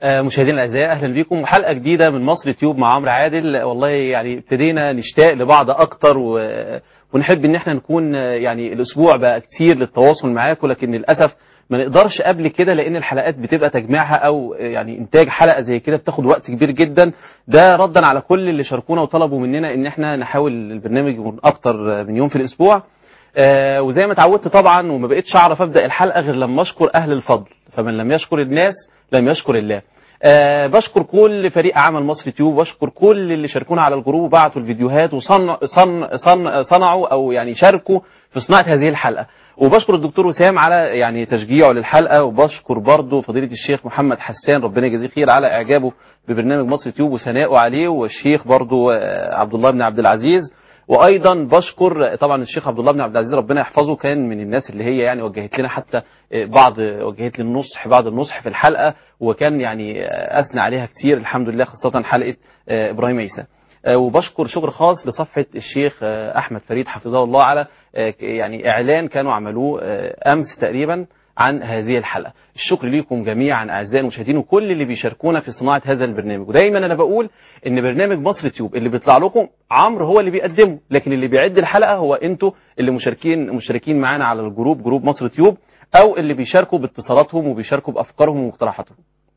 مشاهدينا الاعزاء اهلا بكم حلقه جديده من مصر تيوب مع عمرو عادل والله يعني ابتدينا نشتاق لبعض اكتر و... ونحب ان احنا نكون يعني الاسبوع بقى كتير للتواصل معاكم لكن للاسف ما نقدرش قبل كده لان الحلقات بتبقى تجميعها او يعني انتاج حلقه زي كده بتاخد وقت كبير جدا ده ردا على كل اللي شاركونا وطلبوا مننا ان احنا نحاول البرنامج يكون اكتر من يوم في الاسبوع آه وزي ما اتعودت طبعا وما بقتش اعرف ابدا الحلقه غير لما اشكر اهل الفضل فمن لم يشكر الناس لم يشكر الله أه بشكر كل فريق عمل مصر تيوب واشكر كل اللي شاركونا على الجروب وبعتوا الفيديوهات وصنعوا صن صن صنعوا او يعني شاركوا في صناعه هذه الحلقه وبشكر الدكتور وسام على يعني تشجيعه للحلقه وبشكر برضه فضيله الشيخ محمد حسان ربنا يجزيه خير على اعجابه ببرنامج مصر تيوب وثنائه عليه والشيخ برضه عبد الله بن عبد العزيز وايضا بشكر طبعا الشيخ عبد الله بن عبد العزيز ربنا يحفظه كان من الناس اللي هي يعني وجهت لنا حتى بعض وجهت لي النصح بعض النصح في الحلقه وكان يعني اثنى عليها كتير الحمد لله خاصه حلقه ابراهيم عيسى وبشكر شكر خاص لصفحه الشيخ احمد فريد حفظه الله على يعني اعلان كانوا عملوه امس تقريبا عن هذه الحلقه الشكر ليكم جميعا اعزائي المشاهدين وكل اللي بيشاركونا في صناعه هذا البرنامج ودايما انا بقول ان برنامج مصر تيوب اللي بيطلع لكم عمرو هو اللي بيقدمه لكن اللي بيعد الحلقه هو انتوا اللي مشاركين مشاركين معانا على الجروب جروب مصر تيوب او اللي بيشاركوا باتصالاتهم وبيشاركوا بافكارهم ومقترحاتهم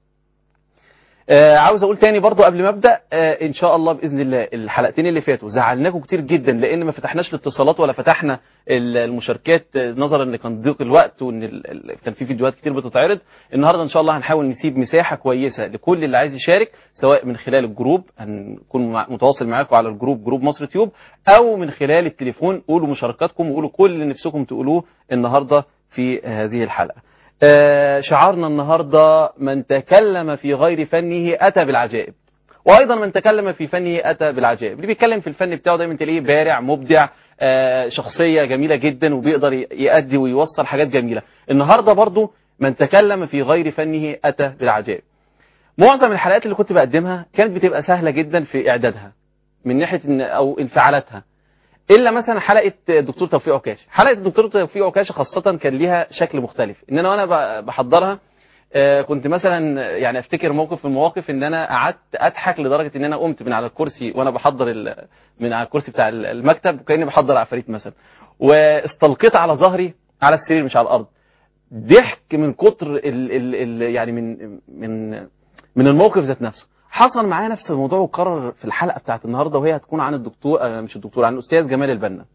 آه عاوز اقول تاني برضو قبل ما ابدا آه ان شاء الله باذن الله الحلقتين اللي فاتوا زعلناكم كتير جدا لان ما فتحناش الاتصالات ولا فتحنا المشاركات نظرا ان كان ضيق الوقت وان كان في فيديوهات كتير بتتعرض النهارده ان شاء الله هنحاول نسيب مساحه كويسه لكل اللي عايز يشارك سواء من خلال الجروب هنكون متواصل معاكم على الجروب جروب مصر تيوب او من خلال التليفون قولوا مشاركاتكم وقولوا كل اللي نفسكم تقولوه النهارده في هذه الحلقه آه شعارنا النهارده من تكلم في غير فنه اتى بالعجائب وايضا من تكلم في فنه اتى بالعجائب اللي بيتكلم في الفن بتاعه دايما تلاقيه بارع مبدع آه شخصيه جميله جدا وبيقدر يأدي ويوصل حاجات جميله النهارده برضو من تكلم في غير فنه اتى بالعجائب معظم الحلقات اللي كنت بقدمها كانت بتبقى سهله جدا في اعدادها من ناحيه إن او انفعالاتها الا مثلا حلقه الدكتور توفيق عكاشه حلقه الدكتور توفيق عكاشه خاصه كان ليها شكل مختلف ان انا وانا بحضرها كنت مثلا يعني افتكر موقف من المواقف ان انا قعدت اضحك لدرجه ان انا قمت من على الكرسي وانا بحضر من على الكرسي بتاع المكتب وكاني بحضر عفاريت مثلا واستلقيت على ظهري على السرير مش على الارض ضحك من كتر ال ال ال يعني من من من الموقف ذات نفسه حصل معايا نفس الموضوع وكرر في الحلقه بتاعت النهارده وهي هتكون عن الدكتور آه مش الدكتور عن الاستاذ جمال البنا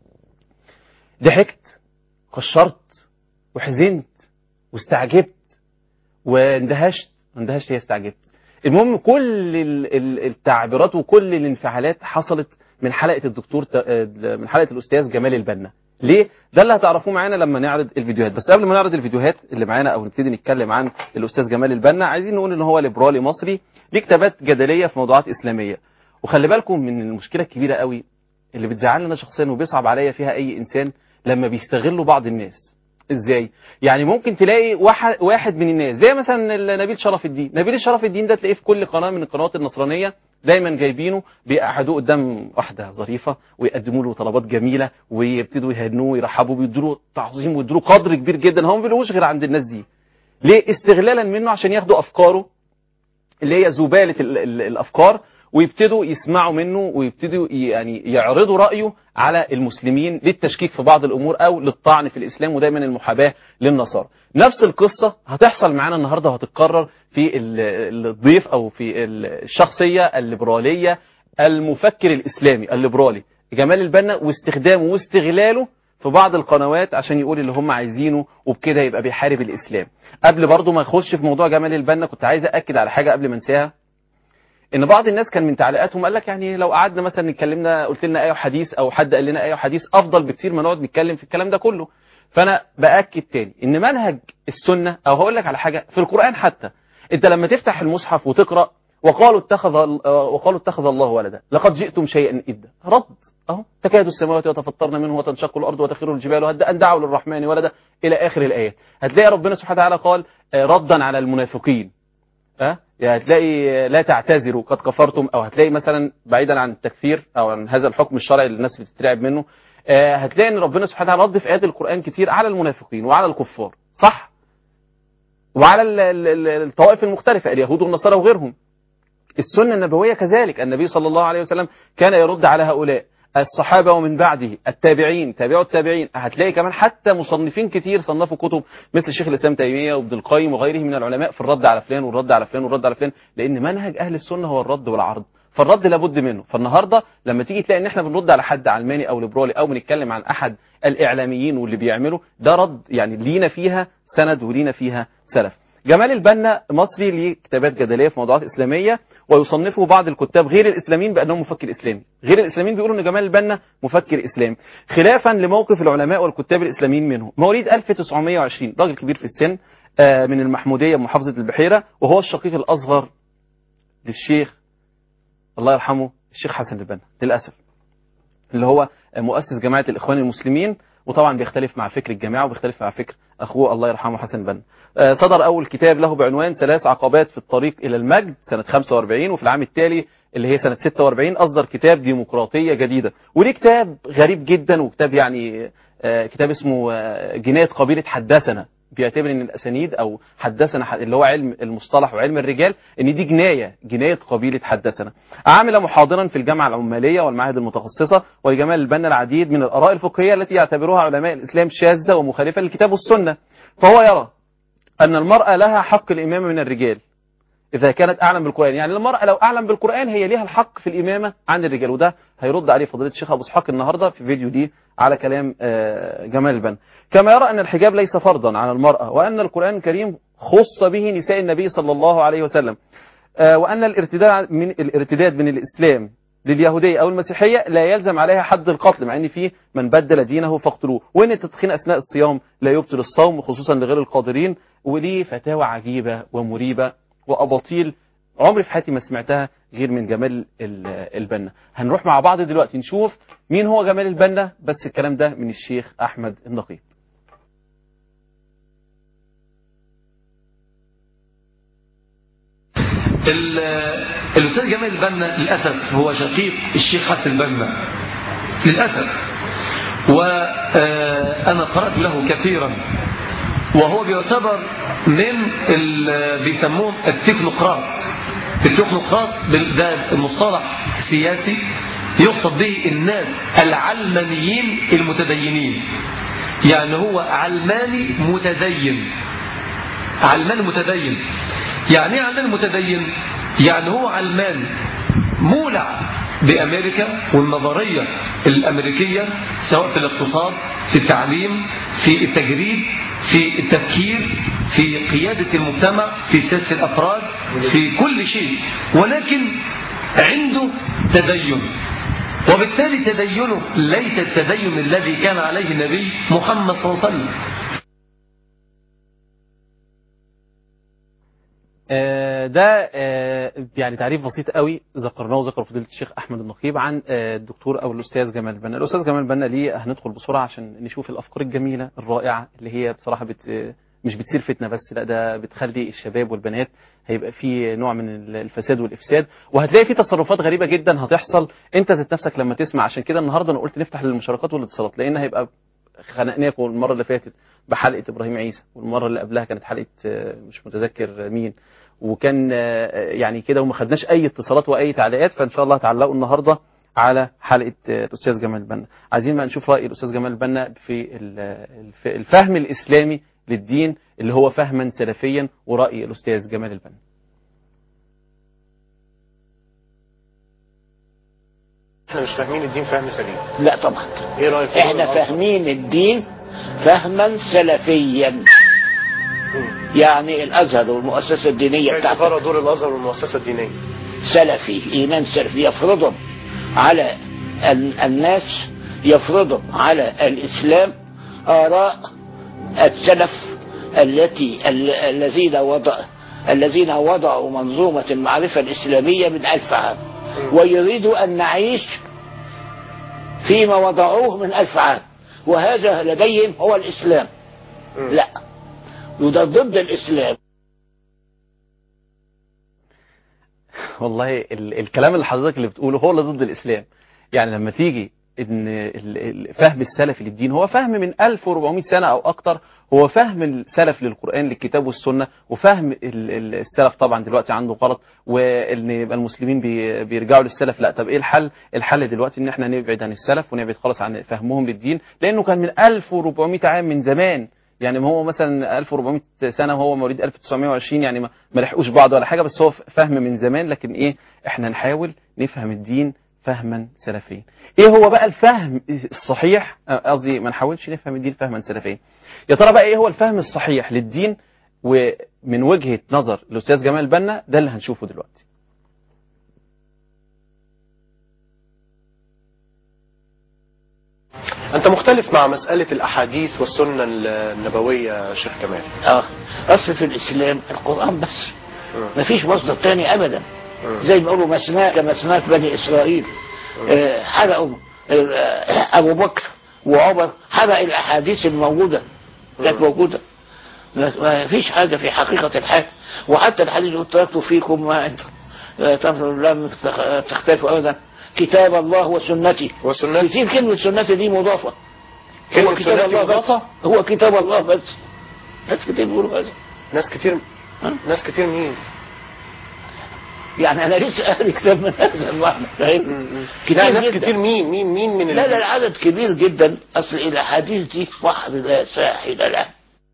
ضحكت كشرت وحزنت واستعجبت واندهشت اندهشت هي استعجبت المهم كل التعبيرات وكل الانفعالات حصلت من حلقه الدكتور من حلقه الاستاذ جمال البنا ليه ده اللي هتعرفوه معانا لما نعرض الفيديوهات بس قبل ما نعرض الفيديوهات اللي معانا او نبتدي نتكلم عن الاستاذ جمال البنا عايزين نقول ان هو ليبرالي مصري ليه كتابات جدليه في موضوعات اسلاميه وخلي بالكم من المشكله الكبيره قوي اللي بتزعلني انا شخصيا وبيصعب عليا فيها اي انسان لما بيستغلوا بعض الناس ازاي يعني ممكن تلاقي واحد واحد من الناس زي مثلا نبيل شرف الدين نبيل شرف الدين ده تلاقيه في كل قناه من القنوات النصرانيه دايما جايبينه بيقعدوه قدام واحده ظريفه ويقدموا له طلبات جميله ويبتدوا يهنوه ويرحبوا ويدوا له تعظيم ويدوا له قدر كبير جدا هو ما بيلاقوش غير عند الناس دي ليه استغلالا منه عشان ياخدوا افكاره اللي هي زباله ال ال الافكار ويبتدوا يسمعوا منه ويبتدوا يعني يعرضوا رايه على المسلمين للتشكيك في بعض الامور او للطعن في الاسلام ودايما المحاباه للنصارى. نفس القصه هتحصل معانا النهارده وهتتكرر في الضيف او في الشخصيه الليبراليه المفكر الاسلامي الليبرالي جمال البنا واستخدامه واستغلاله في بعض القنوات عشان يقول اللي هم عايزينه وبكده يبقى بيحارب الاسلام. قبل برضه ما اخش في موضوع جمال البنا كنت عايز اكد على حاجه قبل ما انساها ان بعض الناس كان من تعليقاتهم قال لك يعني لو قعدنا مثلا اتكلمنا قلت لنا ايه حديث او حد قال لنا ايه حديث افضل بكتير ما نقعد نتكلم في الكلام ده كله فانا باكد تاني ان منهج السنه او هقول لك على حاجه في القران حتى انت لما تفتح المصحف وتقرا وقالوا اتخذ وقالوا اتخذ الله ولدا لقد جئتم شيئا ادا رد اهو تكاد السماوات يتفطرن منه وتنشق الارض وتخر الجبال هدا ان دعوا للرحمن ولدا الى اخر الايات هتلاقي ربنا سبحانه وتعالى قال ردا على المنافقين أه؟ يعني هتلاقي لا تعتذروا قد كفرتم او هتلاقي مثلا بعيدا عن التكفير او عن هذا الحكم الشرعي اللي الناس بتترعب منه أه هتلاقي ان ربنا سبحانه وتعالى رد في ايات القران كتير على المنافقين وعلى الكفار صح وعلى ال- ال- ال- الطوائف المختلفة اليهود والنصارى وغيرهم السنة النبوية كذلك النبي صلى الله عليه وسلم كان يرد على هؤلاء الصحابة ومن بعده التابعين تابعوا التابعين هتلاقي كمان حتى مصنفين كتير صنفوا كتب مثل شيخ الإسلام تيمية وابن القيم وغيره من العلماء في الرد على فلان والرد على فلان والرد على فلان لأن منهج أهل السنة هو الرد والعرض فالرد لابد منه فالنهارده لما تيجي تلاقي ان احنا بنرد على حد علماني او ليبرالي او بنتكلم عن احد الاعلاميين واللي بيعمله ده رد يعني لينا فيها سند ولينا فيها سلف جمال البنا مصري ليه كتابات جدليه في موضوعات اسلاميه ويصنفه بعض الكتاب غير الاسلاميين بانه مفكر اسلامي غير الاسلاميين بيقولوا ان جمال البنا مفكر اسلامي خلافا لموقف العلماء والكتاب الاسلاميين منه مواليد 1920 راجل كبير في السن آه، من المحموديه بمحافظه البحيره وهو الشقيق الاصغر للشيخ الله يرحمه الشيخ حسن البنا للاسف اللي هو مؤسس جماعه الاخوان المسلمين وطبعا بيختلف مع فكر الجماعه وبيختلف مع فكر اخوه الله يرحمه حسن البنا آه، صدر اول كتاب له بعنوان ثلاث عقبات في الطريق الى المجد سنه 45 وفي العام التالي اللي هي سنه 46 اصدر كتاب ديمقراطيه جديده وليه كتاب غريب جدا وكتاب يعني آه، كتاب اسمه آه، جنايه قبيله حدثنا بيعتبر ان الاسانيد او حدثنا ح- اللي هو علم المصطلح وعلم الرجال ان دي جنايه جنايه قبيله حدثنا عامل محاضرا في الجامعه العماليه والمعاهد المتخصصه ولجمال البنا العديد من الاراء الفقهيه التي يعتبرها علماء الاسلام شاذه ومخالفه للكتاب والسنه فهو يرى ان المراه لها حق الامامه من الرجال إذا كانت أعلم بالقرآن يعني المرأة لو أعلم بالقرآن هي ليها الحق في الإمامة عن الرجال وده هيرد عليه فضيلة الشيخ أبو إسحاق النهاردة في فيديو دي على كلام آه، جمال البنا كما يرى أن الحجاب ليس فرضا على المرأة وأن القرآن الكريم خص به نساء النبي صلى الله عليه وسلم آه، وأن الارتداد من الارتداد من الإسلام لليهودية أو المسيحية لا يلزم عليها حد القتل مع أن في من بدل دينه فاقتلوه وأن التدخين أثناء الصيام لا يبطل الصوم خصوصا لغير القادرين وليه فتاوى عجيبة ومريبة وأباطيل عمري في حياتي ما سمعتها غير من جمال ال- البنا هنروح مع بعض دلوقتي نشوف مين هو جمال البنا بس الكلام ده من الشيخ أحمد النقيب ال- الأستاذ جمال البنا للأسف هو شقيق الشيخ حسن البنا للأسف وأنا قرأت له كثيرا وهو بيعتبر من ال- بيسموهم التكنوقراط التكنوقراط بال- ده المصطلح السياسي يقصد به الناس العلمانيين المتدينين يعني هو علماني متدين علماني متدين يعني ايه علماني متدين يعني هو علماني مولع بأمريكا والنظرية الأمريكية سواء في الاقتصاد في التعليم في التجريد في التفكير في قيادة المجتمع في سياسة الأفراد في كل شيء ولكن عنده تدين وبالتالي تدينه ليس التدين الذي كان عليه النبي محمد صلى الله عليه وسلم آه، ده آه، يعني تعريف بسيط قوي ذكرناه وذكر فضيله الشيخ احمد النقيب عن آه، الدكتور او الاستاذ جمال بنا الاستاذ جمال بنا ليه هندخل بسرعه عشان نشوف الافكار الجميله الرائعه اللي هي بصراحه بت آه، مش بتصير فتنه بس لا ده بتخلي الشباب والبنات هيبقى في نوع من الفساد والافساد وهتلاقي في تصرفات غريبه جدا هتحصل انت ذات نفسك لما تسمع عشان كده النهارده انا قلت نفتح للمشاركات والاتصالات لان هيبقى خنقناكم المره اللي فاتت بحلقه ابراهيم عيسى والمره اللي قبلها كانت حلقه آه، مش متذكر مين وكان آه، يعني كده وما خدناش اي اتصالات واي تعليقات فان شاء الله هتعلقوا النهارده على حلقه آه، الاستاذ جمال البنا عايزين بقى نشوف راي الاستاذ جمال البنا في ال- الف- الفهم الاسلامي للدين اللي هو فهما سلفيا وراي الاستاذ جمال البنا احنا مش فاهمين الدين فهم سليم لا طبعا ايه رايك في احنا دور فاهمين الدين فهما سلفيا يعني الازهر والمؤسسه الدينيه كيف بتاعته ترى دور الازهر والمؤسسه الدينيه سلفي ايمان سلفي يفرضهم على ال- الناس يفرضهم على الاسلام اراء السلف التي ال- الذين وضع الذين وضعوا منظومه المعرفه الاسلاميه من الف عام ويريدوا ان نعيش فيما وضعوه من ألف عام وهذا لديهم هو الإسلام مم. لا وده ضد الإسلام والله ال- الكلام اللي حضرتك اللي بتقوله هو اللي ضد الاسلام يعني لما تيجي ان ال- ال- فهم السلف للدين هو فهم من 1400 سنه او اكتر هو فهم السلف للقران للكتاب والسنه وفهم ال- ال- السلف طبعا دلوقتي عنده غلط وان يبقى المسلمين بي- بيرجعوا للسلف لا طب ايه الحل الحل دلوقتي ان احنا نبعد عن السلف ونبعد خالص عن فهمهم للدين لانه كان من 1400 عام من زمان يعني ما هو مثلا 1400 سنه وهو مواليد 1920 يعني ما ما لحقوش بعض ولا حاجه بس هو فهم من زمان لكن ايه احنا نحاول نفهم الدين فهما سلفيا ايه هو بقى الفهم الصحيح آه، قصدي ما نحاولش نفهم الدين فهما سلفيا يا ترى بقى ايه هو الفهم الصحيح للدين ومن وجهة نظر الاستاذ جمال بنا ده اللي هنشوفه دلوقتي أنت مختلف مع مسألة الأحاديث والسنة النبوية يا شيخ كمال اه اصل في الاسلام القران بس مم. مفيش مصدر تاني ابدا مم. زي ما بيقولوا مسناه كمسناه بني اسرائيل آه، حرقوا آه، ابو بكر وعمر حرق الاحاديث الموجوده كانت موجوده ما ما فيش حاجه في حقيقه الحال وحتى الحديث يقول تركت فيكم ما انت آه، تنظر لم تخ- تختلفوا ابدا كتاب الله وسنتي وسنتي كتير كلمه سنتي دي مضافه كلمة هو كتاب سنتي الله بس مضافة؟ هو كتاب الله بس ناس كتير بيقولوا هذا ناس كتير ها؟ ناس كتير مين؟ يعني انا لسه قاري كتاب من هذا المعنى فاهم لا ناس جداً. كتير مين مين مين من لا لا العدد كبير جدا اصل الاحاديث دي بحر لا ساحل له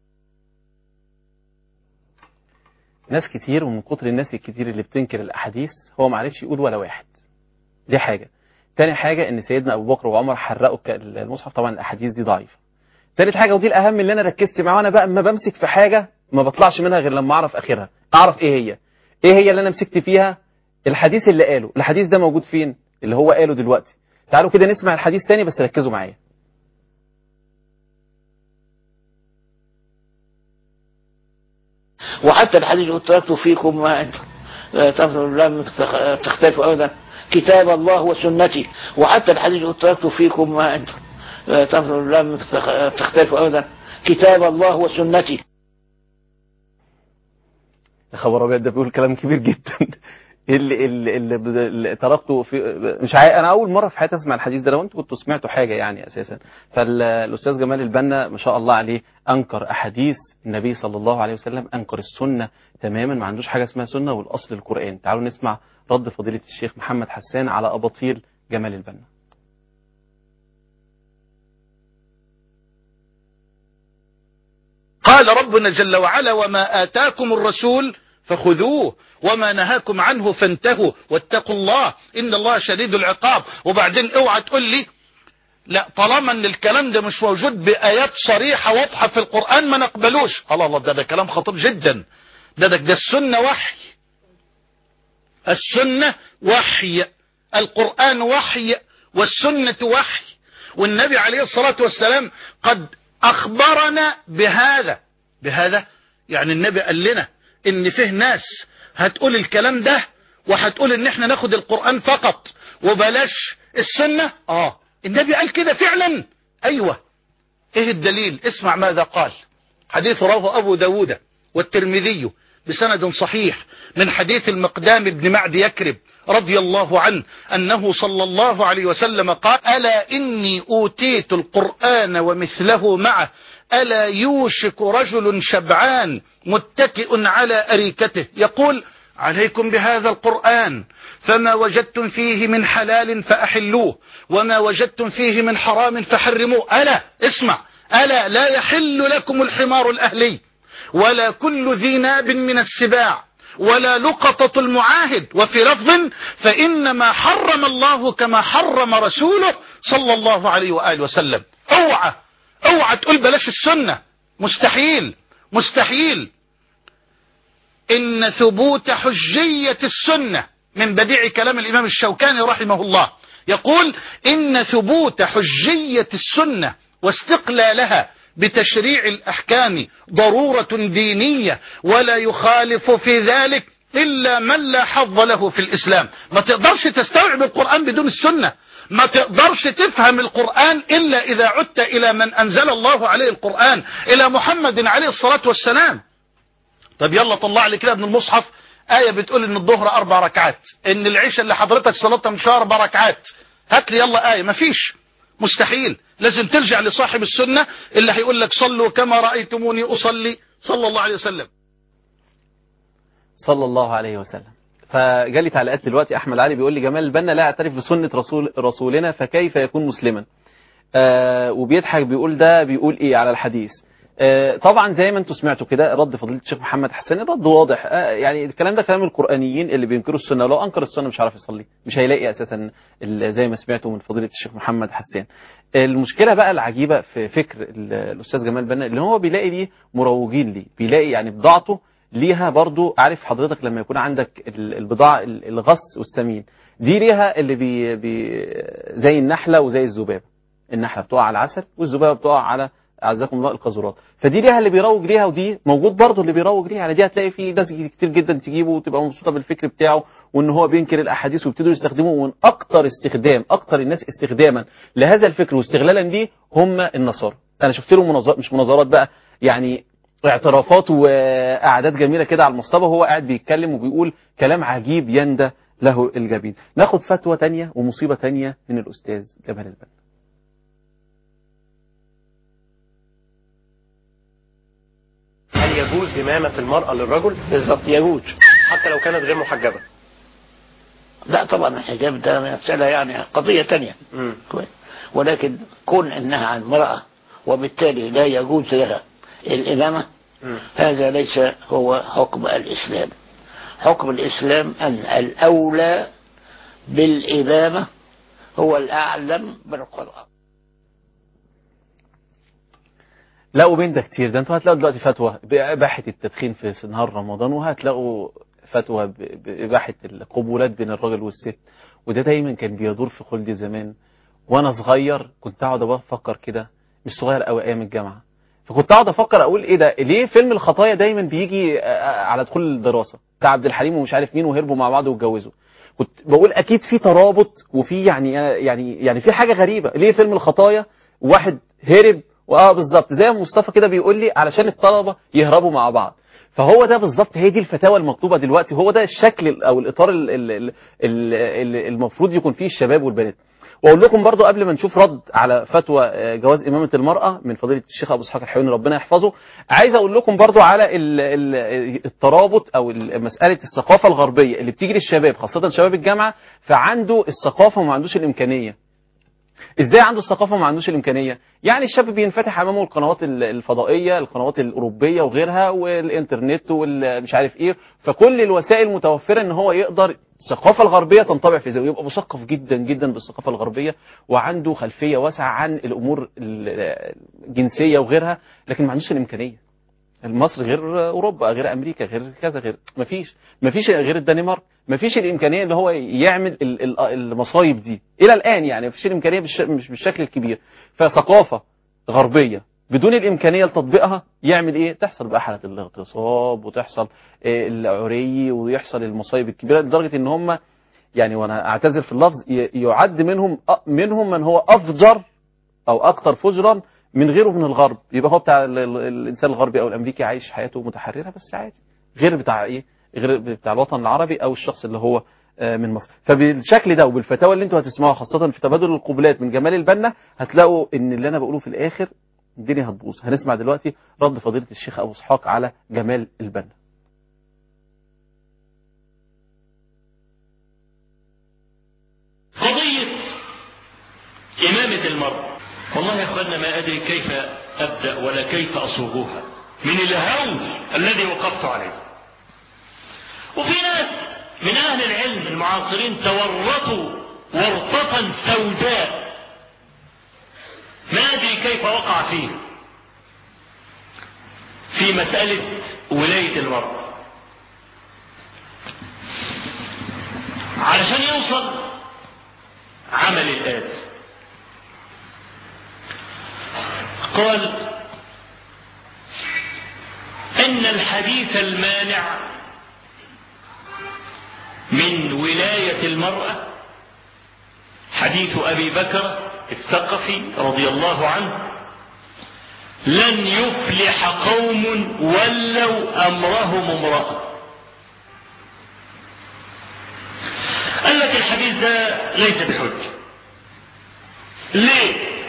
ناس كتير ومن كتر الناس الكتير اللي بتنكر الاحاديث هو ما عرفش يقول ولا واحد دي حاجه تاني حاجه ان سيدنا ابو بكر وعمر حرقوا ك- المصحف طبعا الاحاديث دي ضعيفه تالت حاجه ودي الاهم اللي انا ركزت معاه وانا بقى اما بمسك في حاجه ما بطلعش منها غير لما اعرف اخرها اعرف ايه هي ايه هي اللي انا مسكت فيها الحديث اللي قاله الحديث ده موجود فين اللي هو قاله دلوقتي تعالوا كده نسمع الحديث تاني بس ركزوا معايا وحتى الحديث يقول تركت فيكم ما انت آه، تنظر لم تخ- تختلفوا ابدا كتاب الله وسنتي وحتى الحديث يقول تركت فيكم ما انت آه، تنظر لم تخ- تختلفوا ابدا كتاب الله وسنتي يا خبر ابيض ده بيقول كلام كبير جدا اللي اللي, اللي, اللي تركته في مش عاي... انا اول مره في حياتي اسمع الحديث ده لو انتوا كنتوا سمعتوا حاجه يعني اساسا فالاستاذ جمال البنا ما شاء الله عليه انكر احاديث النبي صلى الله عليه وسلم انكر السنه تماما ما عندوش حاجه اسمها سنه والاصل القران تعالوا نسمع رد فضيله الشيخ محمد حسان على اباطيل جمال البنا قال ربنا جل وعلا وما آتاكم الرسول فخذوه وما نهاكم عنه فانتهوا واتقوا الله إن الله شديد العقاب وبعدين اوعى تقول لي لا طالما ان الكلام ده مش موجود بآيات صريحة واضحة في القرآن ما نقبلوش الله الله ده ده كلام خطير جدا ده ده, ده السنة وحي السنة وحي القرآن وحي والسنة وحي والنبي عليه الصلاة والسلام قد أخبرنا بهذا بهذا يعني النبي قال لنا إن فيه ناس هتقول الكلام ده وهتقول إن إحنا ناخد القرآن فقط وبلاش السنة آه النبي قال كده فعلا أيوة إيه الدليل اسمع ماذا قال حديث رواه أبو داود والترمذي بسند صحيح من حديث المقدام بن معد يكرب رضي الله عنه أنه صلى الله عليه وسلم قال ألا إني أوتيت القرآن ومثله معه ألا يوشك رجل شبعان متكئ على أريكته يقول عليكم بهذا القرآن فما وجدتم فيه من حلال فأحلوه وما وجدتم فيه من حرام فحرموه ألا اسمع ألا لا يحل لكم الحمار الأهلي ولا كل ذي ناب من السباع ولا لقطة المعاهد وفي لفظ فإنما حرم الله كما حرم رسوله صلى الله عليه وآله وسلم اوعى اوعى تقول بلاش السنة مستحيل مستحيل إن ثبوت حجية السنة من بديع كلام الإمام الشوكاني رحمه الله يقول إن ثبوت حجية السنة واستقلالها بتشريع الأحكام ضرورة دينية ولا يخالف في ذلك إلا من لا حظ له في الإسلام ما تقدرش تستوعب القرآن بدون السنة ما تقدرش تفهم القرآن إلا إذا عدت إلى من أنزل الله عليه القرآن إلى محمد عليه الصلاة والسلام طب يلا طلع لي كده ابن المصحف آية بتقول إن الظهر أربع ركعات إن العشاء اللي حضرتك صلاتها مش أربع ركعات هات لي يلا آية مفيش مستحيل لازم ترجع لصاحب السنة اللي هيقول لك صلوا كما رأيتموني أصلي صلى الله عليه وسلم صلى الله عليه وسلم فجالي تعليقات دلوقتي احمد علي بيقول لي جمال البنا لا يعترف بسنه رسول رسولنا فكيف يكون مسلما آه وبيضحك بيقول ده بيقول ايه على الحديث آه طبعا زي ما انتم سمعتوا كده رد فضيله الشيخ محمد حسان الرد واضح آه يعني الكلام ده كلام القرانيين اللي بينكروا السنه لو انكر السنه مش هيعرف يصلي مش هيلاقي اساسا ال- زي ما سمعتوا من فضيله الشيخ محمد حسان المشكله بقى العجيبه في فكر ال- الاستاذ جمال بنا اللي هو بيلاقي ليه مروجين ليه بيلاقي يعني بضاعته ليها برضو عارف حضرتك لما يكون عندك ال- البضاعة ال- الغص والسمين دي ليها اللي بي بي زي النحلة وزي الذبابة النحلة بتقع على العسل والذبابة بتقع على أعزكم الله القاذورات فدي ليها اللي بيروج ليها ودي موجود برضو اللي بيروج ليها يعني دي هتلاقي في ناس كتير جدا تجيبه وتبقى مبسوطة بالفكر بتاعه وان هو بينكر الاحاديث ويبتدوا يستخدموه ومن اكتر استخدام اكتر الناس استخداما لهذا الفكر واستغلالا ليه هم النصارى انا شفت له مناظرات مش مناظرات بقى يعني اعترافات وقعدات جميله كده على المصطبه وهو قاعد بيتكلم وبيقول كلام عجيب يندى له الجبين ناخد فتوى تانية ومصيبه تانية من الاستاذ جمال البنا هل يجوز إمامة المرأة للرجل بالضبط يجوز حتى لو كانت غير محجبة لا طبعا الحجاب ده مسألة يعني قضية تانية مم. كويس. ولكن كون انها عن امرأة وبالتالي لا يجوز لها الإمامة مم. هذا ليس هو حكم الإسلام حكم الإسلام أن الأولى بالإمامة هو الأعلم بالقرآن لا وبين ده كتير ده انتوا هتلاقوا دلوقتي فتوى بإباحة التدخين في نهار رمضان وهتلاقوا فتوى ب- بإباحة القبولات بين الراجل والست وده دايما كان بيدور في خلدي زمان وانا صغير كنت اقعد افكر كده مش صغير قوي ايام الجامعه فكنت اقعد افكر اقول ايه ده ليه فيلم الخطايا دايما بيجي آه، على دخول الدراسه بتاع عبد الحليم ومش عارف مين وهربوا مع بعض واتجوزوا كنت بقول اكيد في ترابط وفي يعني يعني يعني في حاجه غريبه ليه فيلم الخطايا واحد هرب واه بالظبط زي ما مصطفى كده بيقول لي علشان الطلبه يهربوا مع بعض فهو ده بالظبط هي دي الفتاوى المطلوبه دلوقتي هو ده الشكل ال- او الاطار ال- ال- ال- ال- المفروض يكون فيه الشباب والبنات واقول لكم برضو قبل ما نشوف رد على فتوى آه، جواز امامه المراه من فضيله الشيخ ابو اسحاق الحيواني ربنا يحفظه عايز اقول لكم برضو على ال- ال- الترابط او ال- مساله الثقافه الغربيه اللي بتيجي للشباب خاصه شباب الجامعه فعنده الثقافه وما عندوش الامكانيه ازاي عنده الثقافه وما عندوش الامكانيه يعني الشاب بينفتح امامه القنوات ال- الفضائيه القنوات الاوروبيه وغيرها والانترنت والمش عارف ايه فكل الوسائل متوفره ان هو يقدر الثقافه الغربيه تنطبع في ذهنه يبقى مثقف جدا جدا بالثقافه الغربيه وعنده خلفيه واسعه عن الامور ال- الجنسيه وغيرها لكن ما عندوش الامكانيه مصر غير اوروبا غير امريكا غير كذا غير مفيش مفيش غير الدنمارك مفيش الامكانيه اللي هو يعمل ال- ال- المصايب دي الى الان يعني مفيش الامكانيه بالش... مش بالشكل الكبير فثقافه غربيه بدون الامكانيه لتطبيقها يعمل ايه تحصل بقى حاله الاغتصاب وتحصل آه، العري ويحصل المصايب الكبيره لدرجه ان هم يعني وانا اعتذر في اللفظ ي- يعد منهم أ- منهم من هو افجر او اكثر فجرا من غيره من الغرب يبقى هو بتاع ال- ال- الانسان الغربي او الامريكي عايش حياته متحرره بس عادي غير بتاع ايه غير بتاع الوطن العربي او الشخص اللي هو آه، من مصر فبالشكل ده وبالفتاوى اللي انتوا هتسمعوها خاصه في تبادل القبلات من جمال البنا هتلاقوا ان اللي انا بقوله في الاخر الدنيا هتبوظ هنسمع دلوقتي رد فضيله الشيخ ابو اسحاق على جمال البنا قضية إمامة المرأة والله يا أخوانا ما أدري كيف أبدأ ولا كيف أصوغها من الهول الذي وقفت عليه وفي ناس من أهل العلم المعاصرين تورطوا ورطة سوداء ما أدري كيف وقع فيه في مسألة ولاية المرأة علشان يوصل عمل الآتي قال إن الحديث المانع من ولاية المرأة حديث أبي بكر الثقفي رضي الله عنه لن يفلح قوم ولوا أمرهم امرأة قال لك الحديث ده ليس بحجة ليه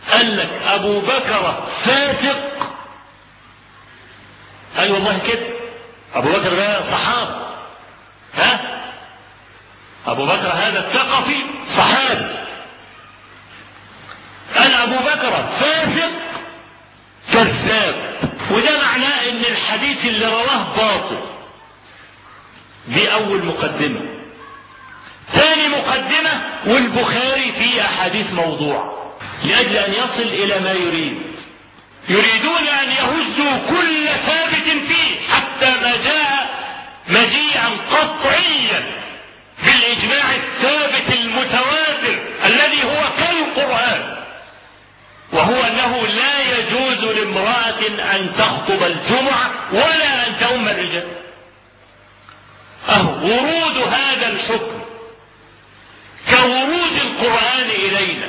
قال لك ابو بكر فاسق اي والله كده ابو بكر ده صحابي ها ابو بكر هذا الثقفي صحابي قال ابو بكر فاسق كذاب وده معناه ان الحديث اللي رواه باطل دي اول مقدمه ثاني مقدمه والبخاري فيه احاديث موضوع لاجل ان يصل الى ما يريد يريدون ان يهزوا كل ثابت فيه حتى ما جاء مجيئا قطعيا بالاجماع الثابت المتواتر الذي هو كالقران وهو انه لا يجوز لامراه ان تخطب الجمعه ولا ان تؤم الرجال اهو ورود هذا الحكم كورود القران الينا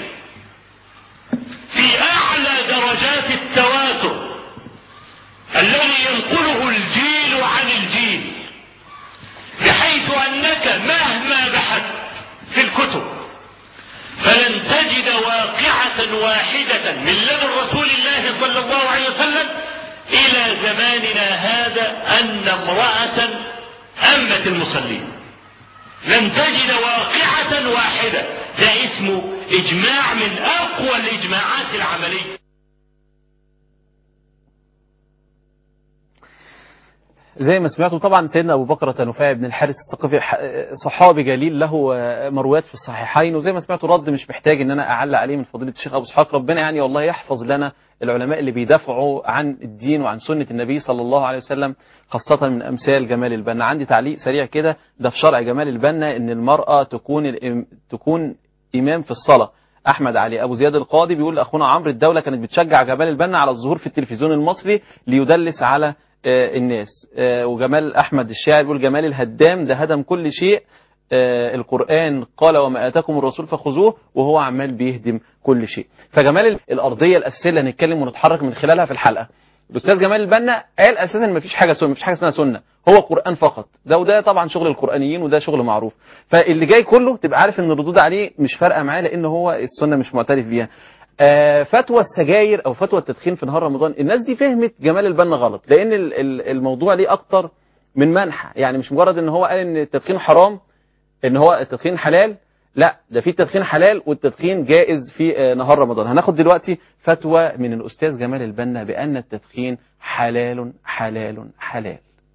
في اعلى درجات التواتر الذي ينقله الجيل عن الجيل بحيث انك مهما بحثت في الكتب فلن تجد واقعة واحدة من لدن رسول الله صلى الله عليه وسلم إلى زماننا هذا أن امرأة أمت المصلين لن تجد واقعة واحدة ده اسمه إجماع من أقوى الإجماعات العملية زي ما سمعتوا طبعا سيدنا ابو بكر نفاع بن الحارث الثقفي ح- صحابي جليل له مرويات في الصحيحين وزي ما سمعتوا رد مش محتاج ان انا اعلق عليه من فضيله الشيخ ابو اسحاق ربنا يعني والله يحفظ لنا العلماء اللي بيدافعوا عن الدين وعن سنه النبي صلى الله عليه وسلم خاصه من امثال جمال البنا عندي تعليق سريع كده ده في شرع جمال البنا ان المراه تكون الإم- تكون امام في الصلاه احمد علي ابو زياد القاضي بيقول اخونا عمرو الدوله كانت بتشجع جمال البنا على الظهور في التلفزيون المصري ليدلس على آه، الناس آه، وجمال احمد الشاعر بيقول جمال الهدام ده هدم كل شيء آه، القرآن قال وما آتاكم الرسول فخذوه وهو عمال بيهدم كل شيء فجمال ال- الأرضية الأساسية اللي هنتكلم ونتحرك من خلالها في الحلقة الأستاذ جمال البنا قال أساسا ما فيش حاجة سنة ما فيش حاجة اسمها سنة هو قرآن فقط ده وده طبعا شغل القرآنيين وده شغل معروف فاللي جاي كله تبقى عارف ان الردود عليه مش فارقة معاه لأن هو السنة مش معترف بيها آه، فتوى السجاير او فتوى التدخين في نهار رمضان الناس دي فهمت جمال البنا غلط لان ال- ال- الموضوع ليه اكتر من منحى يعني مش مجرد ان هو قال ان التدخين حرام ان هو التدخين حلال لا ده في التدخين حلال والتدخين جائز في آه، نهار رمضان هناخد دلوقتي فتوى من الاستاذ جمال البنا بان التدخين حلال حلال حلال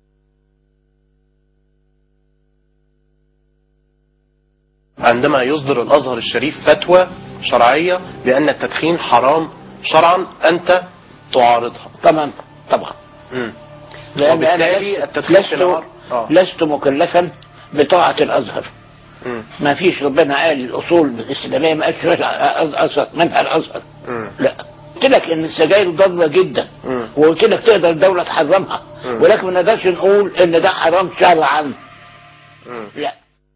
عندما يصدر الازهر الشريف فتوى شرعيه بان التدخين حرام شرعا انت تعارضها تمام طبعا مم. لأن أنا وبالتالي لست, التدخين في لست, نهار آه. لست مكلفا بطاعة الأزهر مم. ما فيش ربنا قال الأصول الإسلامية ما قالش الأزهر منها الأزهر مم. لا قلت لك ان السجاير ضاره جدا مم. وقلت لك تقدر الدوله تحرمها مم. ولكن ما نقدرش نقول ان ده حرام شرعا مم. لا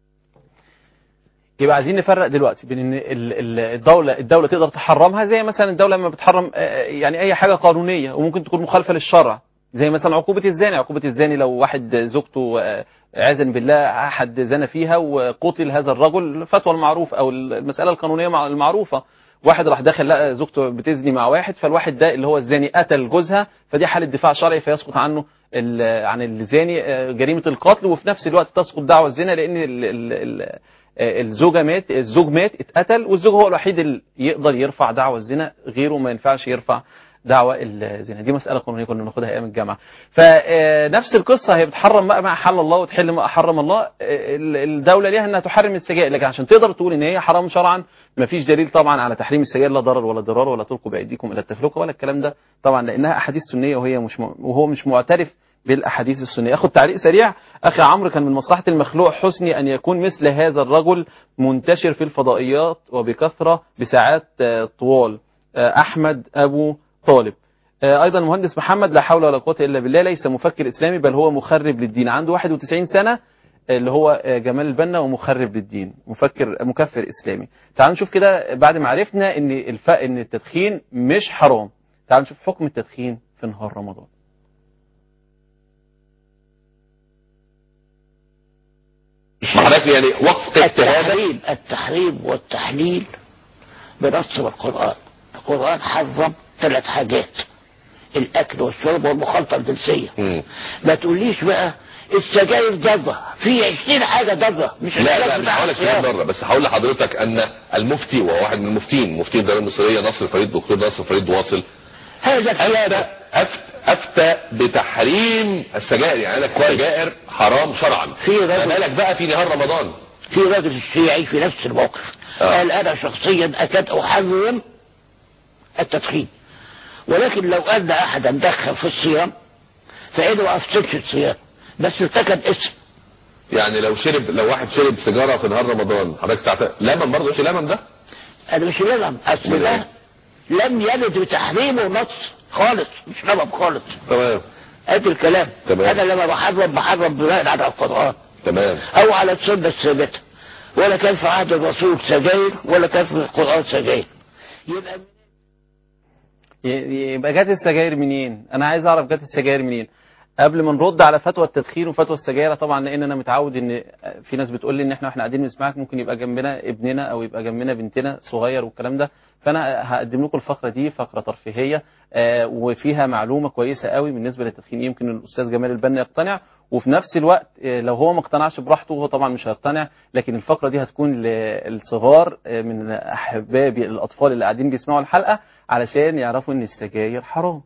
يبقى عايزين نفرق دلوقتي بين ان ال- ال- الدوله الدوله تقدر تحرمها زي مثلا الدوله لما بتحرم آه، يعني اي حاجه قانونيه وممكن تكون مخالفه للشرع زي مثلا عقوبه الزاني عقوبه الزاني لو واحد زوجته آه، عياذا بالله حد زنى فيها وقتل هذا الرجل فتوى المعروف او المساله القانونيه مع- المعروفه واحد راح داخل لقى زوجته بتزني مع واحد فالواحد ده اللي هو الزاني قتل جوزها فدي حاله دفاع شرعي فيسقط عنه ال- عن الزاني آه، جريمه القتل وفي نفس الوقت تسقط دعوى الزنا لان ال- ال- ال- آه، الزوجه مات الزوج مات اتقتل والزوج هو الوحيد اللي يقدر يرفع دعوى الزنا غيره ما ينفعش يرفع دعوى الزنا دي مساله قانونيه كنا بناخدها ايام الجامعه فنفس القصه هي بتحرم بقى ما حل الله وتحل ما حرم الله آه، ال- الدوله ليها انها تحرم السجائر لكن عشان تقدر تقول ان هي حرام شرعا ما فيش دليل طبعا على تحريم السجائر لا ضرر ولا ضرار ولا تلقوا بايديكم الى التفلقه ولا الكلام ده طبعا لانها احاديث سنيه وهي مش م... وهو مش معترف بالاحاديث السنيه اخد تعليق سريع اخي عمرو كان من مصلحه المخلوق حسني ان يكون مثل هذا الرجل منتشر في الفضائيات وبكثره بساعات آه، طوال آه، احمد ابو طالب آه، ايضا المهندس محمد لا حول ولا قوه الا بالله ليس مفكر اسلامي بل هو مخرب للدين عنده 91 سنه اللي هو آه، جمال البنا ومخرب للدين مفكر مكفر اسلامي تعالوا نشوف كده بعد ما عرفنا ان الف... ان التدخين مش حرام تعالوا نشوف حكم التدخين في نهار رمضان حضرتك يعني وقف اجتهادك التحريم التحريم والتحليل بنص القرآن القرآن حرم ثلاث حاجات الأكل والشرب والمخالطة الجنسية مم. ما تقوليش بقى السجاير ضرة في 20 حاجة ضرة مش لا لا العلاج مش بتاع هقول لك كلام الصيام. بره بس هقول لحضرتك ان المفتي وهو واحد من المفتين مفتي الدوله المصريه نصر فريد دكتور نصر فريد واصل هذا الكلام افتى أفت- افتى بتحريم السجائر يعني قال لك السجائر حرام شرعا في رجل- ما بالك بقى في نهار رمضان في راجل شيعي في نفس الموقف آه. قال انا شخصيا اكاد احرم التدخين ولكن لو ان احدا دخن في الصيام فانه ما افسدش الصيام بس ارتكب اسم يعني لو شرب لو واحد شرب سيجاره في نهار رمضان حضرتك تعتقد لمن برضه مش لمن ده انا مش لمم اصل أمال ده إيه؟ لم يرد بتحريمه نص خالص مش لمم خالص تمام ادي الكلام تمام. انا لما بحرم بحرم بناء على القران تمام او على السنه الثابته ولا كان في عهد الرسول سجاير ولا كان في القران سجاير يبقى ي- يبقى جت السجاير منين؟ انا عايز اعرف جت السجاير منين؟ قبل ما نرد على فتوى التدخين وفتوى السجاير طبعا لان انا متعود ان في ناس بتقول لي ان احنا واحنا قاعدين بنسمعك ممكن يبقى جنبنا ابننا او يبقى جنبنا بنتنا صغير والكلام ده فانا هقدم لكم الفقره دي فقره ترفيهيه آه، وفيها معلومه كويسه قوي بالنسبه للتدخين يمكن الاستاذ جمال البنا يقتنع وفي نفس الوقت آه، لو هو ما اقتنعش براحته هو طبعا مش هيقتنع لكن الفقره دي هتكون للصغار آه، من احبابي الاطفال اللي قاعدين بيسمعوا الحلقه علشان يعرفوا ان السجاير حرام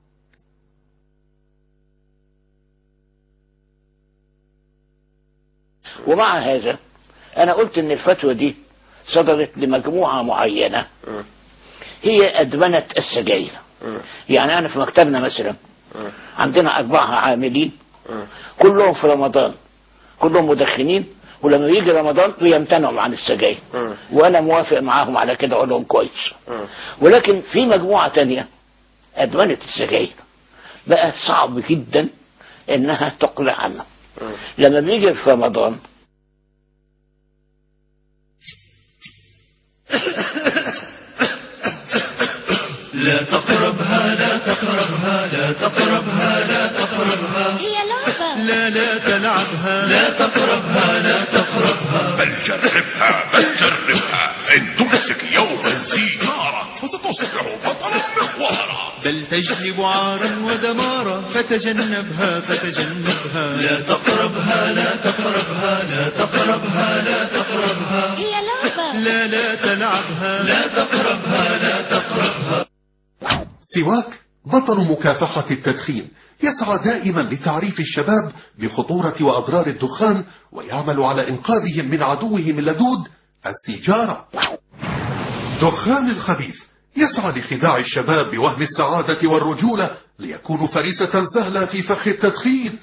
ومع هذا انا قلت ان الفتوى دي صدرت لمجموعه معينه هي ادمنه السجاير يعني انا في مكتبنا مثلا عندنا اربعه عاملين كلهم في رمضان كلهم مدخنين ولما يجي رمضان بيمتنعوا عن السجاير وانا موافق معاهم على كده اقول لهم كويس ولكن في مجموعه تانية ادمنت السجاير بقى صعب جدا انها تقلع عنه لما بيجي في رمضان لا تقربها لا تقربها لا تقربها لا تقربها هي لعبة لا لا تلعبها لا تقربها لا تقربها بل جربها بل جربها إن تمسك يوما سيجارة فستصبح بطلا مخوارا بل تجلب عارا ودمارا فتجنبها فتجنبها لا تقربها لا تقربها لا تقربها لا تقربها هي لعبة لا لا تلعبها لا تقربها لا تقربها سواك بطل مكافحة التدخين يسعى دائما لتعريف الشباب بخطورة وأضرار الدخان ويعمل على إنقاذهم من عدوهم اللدود السيجارة دخان الخبيث يسعى لخداع الشباب بوهم السعادة والرجولة ليكونوا فريسة سهلة في فخ التدخين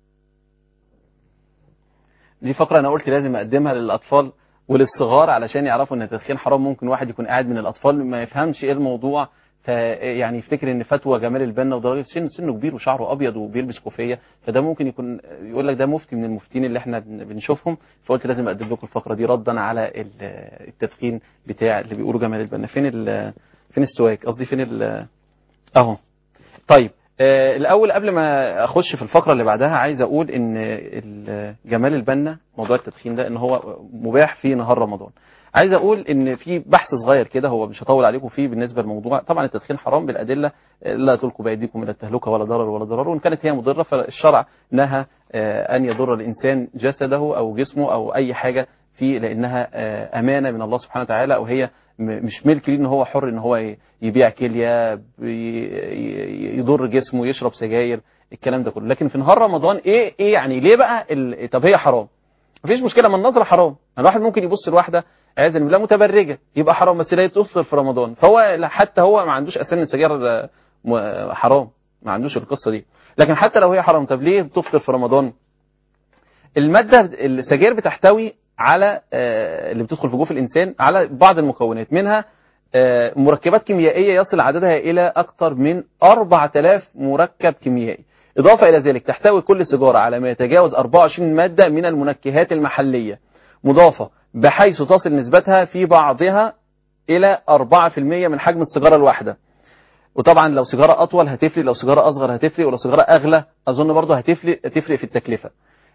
دي فقرة أنا قلت لازم أقدمها للأطفال وللصغار علشان يعرفوا إن التدخين حرام ممكن واحد يكون قاعد من الأطفال ما يفهمش إيه الموضوع فيعني يفتكر ان فتوى جمال البنا وده راجل سن سنه كبير وشعره ابيض وبيلبس كوفيه فده ممكن يكون يقول لك ده مفتي من المفتين اللي احنا بن- بنشوفهم فقلت لازم اقدم لكم الفقره دي ردا على ال- التدخين بتاع اللي بيقولوا جمال البنا فين ال- فين السواك قصدي فين ال- اهو طيب آه، الاول قبل ما اخش في الفقره اللي بعدها عايز اقول ان ال- جمال البنا موضوع التدخين ده ان هو مباح في نهار رمضان عايز اقول ان في بحث صغير كده هو مش هطول عليكم فيه بالنسبه للموضوع طبعا التدخين حرام بالادله آه، لا تلقوا بايديكم الى التهلكه ولا ضرر ولا ضرر وان كانت هي مضره فالشرع نهى آه، ان يضر الانسان جسده او جسمه او اي حاجه فيه لانها آه، امانه من الله سبحانه وتعالى او هي م- مش ملك ليه ان هو حر ان هو ي- يبيع كليه بي- ي- يضر جسمه يشرب سجاير الكلام ده كله لكن في نهار رمضان ايه ايه يعني ليه بقى ال... طب هي حرام مفيش مشكله ما النظره حرام الواحد ممكن يبص لواحده عايز بالله متبرجه يبقى حرام بس لا تفطر في رمضان فهو لا- حتى هو ما عندوش اساسا السجاير آه، م- حرام ما عندوش القصه دي لكن حتى لو هي حرام طب ليه تفطر في رمضان الماده السجاير بتحتوي على آه، اللي بتدخل في جوف الانسان على بعض المكونات منها آه، مركبات كيميائيه يصل عددها الى اكثر من 4000 مركب كيميائي اضافه الى ذلك تحتوي كل سيجاره على ما يتجاوز 24 ماده من المنكهات المحليه مضافه بحيث تصل نسبتها في بعضها الى 4% من حجم السيجاره الواحده وطبعا لو سيجاره اطول هتفرق لو سيجاره اصغر هتفرق ولو سيجاره اغلى اظن برضه هتفرق تفرق في التكلفه